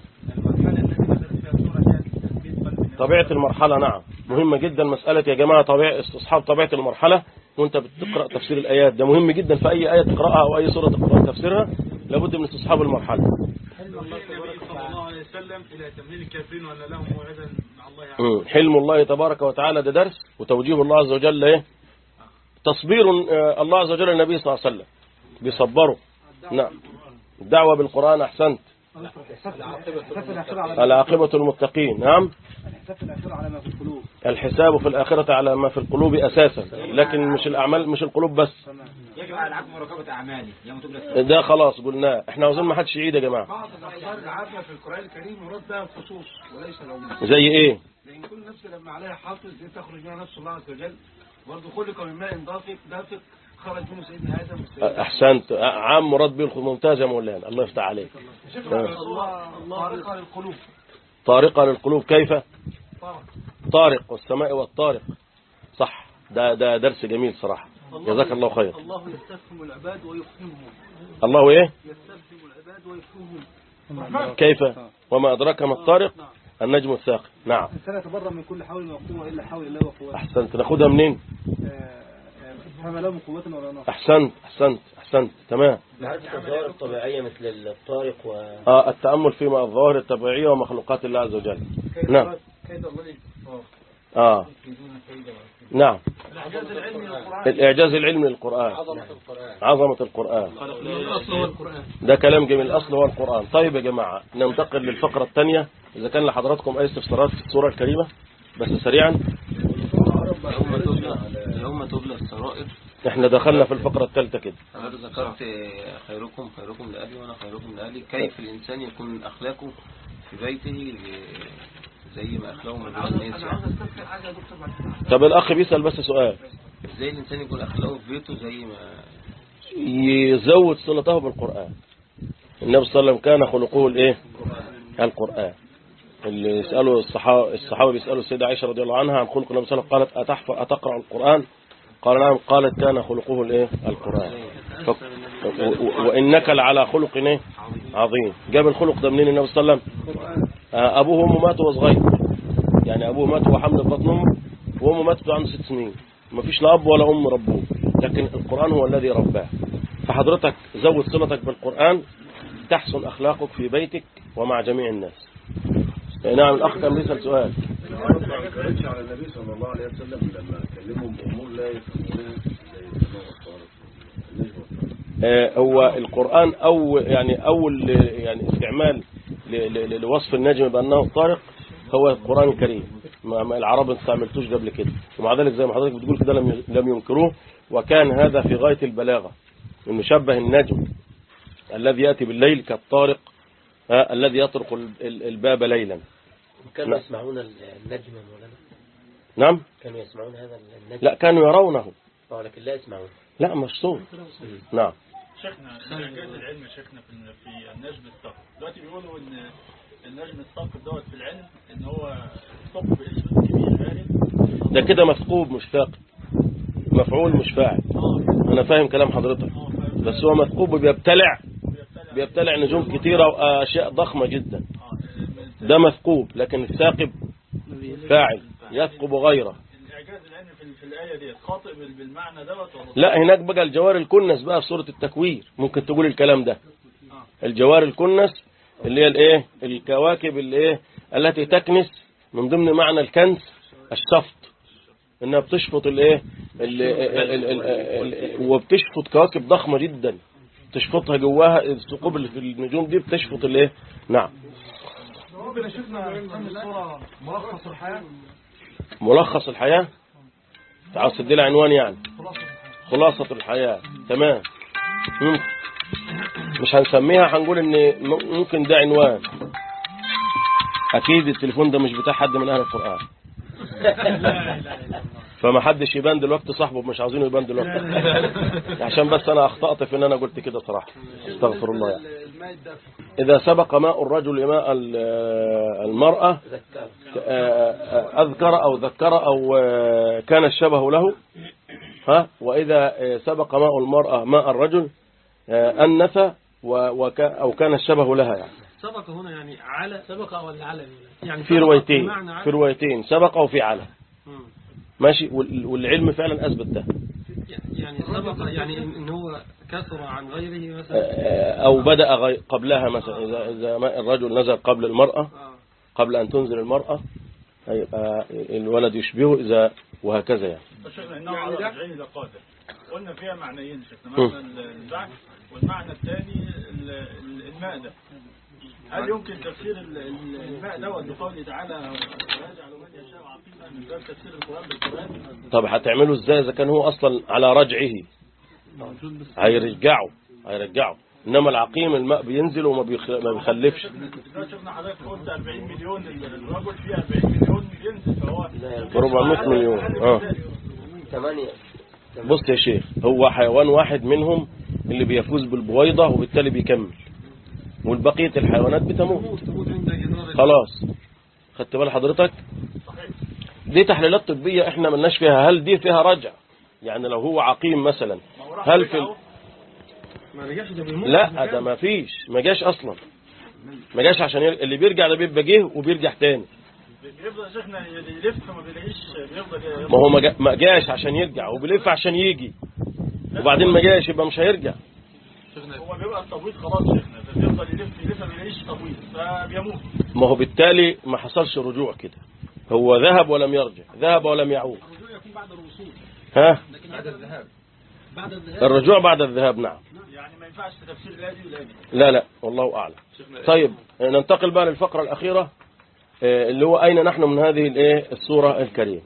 طبيعة المرحلة نعم مهمة جدا مسألة يا جماعة طبيعة استصحاب طبيعة المرحلة وانت بتقرأ تفسير الآيات ده مهم جدا في أي آية تقرأها أو أي سورة تقرأ تفسيرها لابد من استصحاب المرحلة النبي صلى الله عليه وسلم إلى تمهيل الكافرين وأن لهم موعدا مع الله عز مم. حلم الله تبارك وتعالى ده درس وتوجيه الله عز وجل ايه تصبير آه، الله عز وجل النبي صلى الله عليه وسلم بيصبره نعم الدعوة بالقرآن أحسنت العاقبة المتقين نعم الحساب في الآخرة على ما في القلوب أساسا لكن مش الأعمال مش القلوب بس يجب على العبد مراقبة أعمالي يوم تبلى ده خلاص قلناه احنا عاوزين ما حدش يعيد يا جماعة بعض الأخبار العامة في القرآن الكريم مراد بها الخصوص وليس العموم زي ايه لأن كل نفس لما عليها حافظ دي تخرج منها نفس الله عز وجل برضه خلق من ماء دافق دافق خرج منه سيدنا آدم والسيدة أحسنت عام مراد به الخ- ممتاز يا مولانا الله يفتح عليك تمام. الله الله طارق للقلوب طارقة للقلوب كيف طارق طارق والسماء والطارق صح ده ده درس جميل صراحة جزاك الله خير الله يستفهم العباد ويفهمهم الله ايه يستفهم العباد ويفهمهم كيف وما أدراك ما الطارق النجم الثاقب نعم الإنسان يتبرأ من كل حول وقوة إلا حول الله وقوته أحسنت ناخدها منين فما له من قوة ولا نصر أحسنت أحسنت أحسنت تمام معرفة الظواهر الطبيعية مثل الطارق و آه التأمل فيما الظواهر الطبيعية ومخلوقات الله عز وجل نعم كيد الله للكفار آه نعم الإعجاز العلمي للقرآن الإعجاز العلمي للقرآن عظمة القرآن الأصل هو القرآن ده كلام جميل الأصل هو القرآن طيب يا جماعة ننتقل للفقرة الثانية إذا كان لحضراتكم أي استفسارات في السورة الكريمة بس سريعا يوم تبلى يوم تبلى السرائر احنا دخلنا في الفقرة الثالثة كده حضرتك ذكرت خيركم خيركم لأهلي وأنا خيركم لأهلي كيف الإنسان يكون أخلاقه في بيته زي ما أخلاقه من بين الناس يعني طب الأخ بيسأل بس سؤال إزاي الإنسان يكون أخلاقه في بيته زي ما يزود صلته بالقرآن النبي صلى الله عليه وسلم كان خلقه الايه القرآن اللي يسأله الصحابة الصحابة بيسألوا السيدة عائشة رضي الله عنها عن خلق النبي صلى الله عليه وسلم قالت أتحفظ أتقرأ القرآن قال نعم قالت كان خلقه الايه القرآن ف... و... و... وإنك لعلى خلق ايه عظيم جاب الخلق ده منين النبي صلى الله عليه وسلم آه، أبوه وأمه ماتوا وهو صغير يعني ابوه مات وهو حمل في بطن امه وامه ماتت وهو عنده ست سنين ما فيش لا اب ولا ام ربوه لكن القران هو الذي رباه فحضرتك زود صلتك بالقران تحسن اخلاقك في بيتك ومع جميع الناس نعم الاخ كان بيسال سؤال ما كانتش على النبي صلى الله عليه وسلم لما كلمهم بأمور لا يفهمونها زي السماء والطارق النجم والطارق آه، هو القرآن أو يعني أول يعني استعمال ل- ل- لوصف النجم بأنه طارق هو القرآن الكريم ما ما العرب ما استعملتوش قبل كده ومع ذلك زي ما حضرتك بتقول كده لم ي- لم ينكروه وكان هذا في غاية البلاغة انه شبه النجم الذي يأتي بالليل كالطارق آه، الذي يطرق ال- ال- الباب ليلا كانوا نعم. يسمعون النجم مولانا نعم كانوا يسمعون هذا النجم لا كانوا يرونه آه، لكن لا يسمعون لا مش صوت نعم شيخنا إعجاز العلم يا شيخنا في في النجم الثقب دلوقتي بيقولوا ان النجم الثقب دوت في العلم ان هو ثقب اسود كبير غالب ده كده مثقوب مش ثاقب مفعول مش فاعل اه انا فاهم كلام حضرتك اه فاهم. بس هو مثقوب بيبتلع بيبتلع بيبتلع نجوم كتيرة وأشياء ضخمة جدا اه من- ده مثقوب لكن الثاقب فاعل يثقب غيره الاعجاز العلمي في, في الايه ديت خاطئ بال- بالمعنى دوت ولا لا هناك بقى الجوار الكنس بقى في سورة التكوير ممكن تقول الكلام ده الجوار الكنس اللي هي الايه الكواكب اللي ايه التي تكنس من ضمن معنى الكنس الشفط انها بتشفط الايه ال- ال- ال- ال- ال- وبتشفط كواكب ضخمة جدا تشفطها جواها الثقوب اللي في النجوم دي بتشفط الايه نعم ممكن يا شيخنا نسمي الصورة ملخص الحياة ملخص الحياة أنت عاوز تدي لها عنوان يعني خلاصة الحياة تمام ممكن. مش هنسميها هنقول ان م- ممكن ده عنوان اكيد التليفون ده مش بتاع حد من اهل القرآن فما حدش يبان دلوقتي صاحبه مش عاوزينه يبان دلوقتي عشان بس انا اخطأت في ان انا قلت كده صراحة استغفر الله يعني. الماء الدافئ اذا سبق ماء الرجل ماء ال- المرأة ذكر أذكر أو ذكر أو كان الشبه له ها وإذا سبق ماء المرأة ماء الرجل أنث و- وك- أو كان الشبه لها يعني سبق هنا يعني على سبق ولا على يعني في سبق روايتين بمعنى على. في روايتين سبق وفي على مم. ماشي وال- والعلم فعلا أثبت ده يعني سبق يعني إن إن هو كثر عن غيره مثلا أو بدأ غي- قبلها مثلا إذا إذا ماء الرجل نزل قبل المرأة آه. قبل أن تنزل المرأة هيبقى الولد يشبهه إذا وهكذا يعني شيخنا انه على رجعين لقادر قلنا فيها معنيين شيخنا مم. معنى البعث والمعنى الثاني ال- ال- الماء ده هل يمكن تفسير ال- ال- الماء دوت بقوله تعالى ويجعل من يشاء عقيما من باب تفسير القران بالقران طب هتعمله ازاي اذا كان هو اصلا على رجعه هيرجعه هيرجعه انما العقيم الماء بينزل وما بيخ... ما بيخلفش دلوقتي شفنا حضرتك قلت 40 مليون الرجل فيه 40 مليون ينزل فهو 400 مليون اه ثمانية بص يا شيخ هو حيوان واحد منهم اللي بيفوز بالبويضة وبالتالي بيكمل والبقية الحيوانات بتموت تموت عند جدار خلاص خدت بال حضرتك دي تحليلات طبية احنا ملناش فيها هل دي فيها رجع يعني لو هو عقيم مثلا هل في ال... ما رجعش ده بيموت لا ده ما فيش ما جاش اصلا ما جاش عشان ير... اللي بيرجع ده بيبقى جه وبيرجع تاني بيفضل يا شيخنا يلف ما بيلاقيش بيفضل ما هو ما جا- ما جاش عشان يرجع وبيلف عشان يجي وبعدين ما جاش يبقى مش هيرجع هو بيبقى التبويض خلاص يا شيخنا بيفضل يلف يلف ما بيلاقيش تبويض فبيموت ما هو بالتالي ما حصلش رجوع كده هو ذهب ولم يرجع ذهب ولم يعود الرجوع يكون بعد الوصول ها لكن بعد الذهاب بعد الذهاب الرجوع بعد الذهاب نعم يعني ما ينفعش تفسير لا دي ولا دي لا لا والله أعلم طيب ننتقل بقى للفقرة الأخيرة آه، اللي هو أين نحن من هذه الإيه السورة الكريمة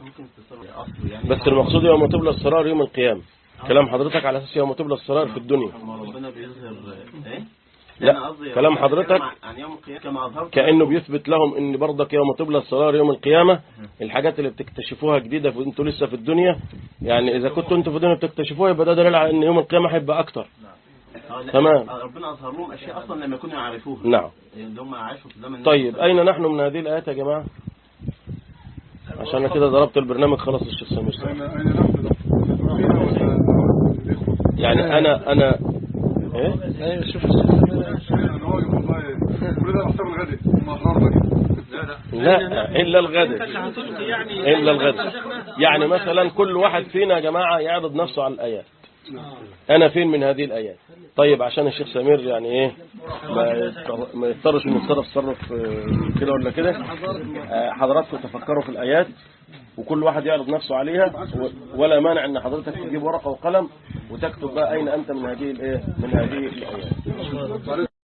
بس المقصود يوم تبلى السرار يوم القيامة كلام حضرتك على أساس يوم تبلى السرار في الدنيا ربنا بيظهر ايه لا كلام حضرتك عن يوم القيامة كما أظهرت كأنه بيثبت لهم ان برضك يوم تبلى السرار يوم القيامة الحاجات اللي بتكتشفوها جديدة في انتوا لسه في الدنيا يعني اذا كنتوا انتوا في الدنيا بتكتشفوها يبقى ده دليل على ان يوم القيامة هيبقى اكتر آه، لا، تمام. آه، ربنا أظهر لهم أشياء أصلا لم يكونوا يعرفوها نعم اللي هم عاشوا في زمن طيب اين نحن من هذه الايات يا جماعة عشان أنا كده ضربت البرنامج خلاص الشيخ سمير أين أين نحن فيها ولا يعني انا انا ايه أنا راجل والله كل ده حساب الغد هم احرار بقى لا إلا الغد هتلقي يعني إلا الغد يعني مثلا كل واحد فينا يا جماعة يعرض نفسه على الآيات أنا فين من هذه الآيات طيب عشان الشيخ سمير يعني إيه ما يضطر- ما يضطرش إنه يتصرف تصرف آه، كده ولا كده آه، حضراتكم تفكروا في الآيات وكل واحد يعرض نفسه عليها و- ولا مانع ان حضرتك تجيب ورقة وقلم وتكتب بقى أين أنت من هذه الإيه من هذه الآيات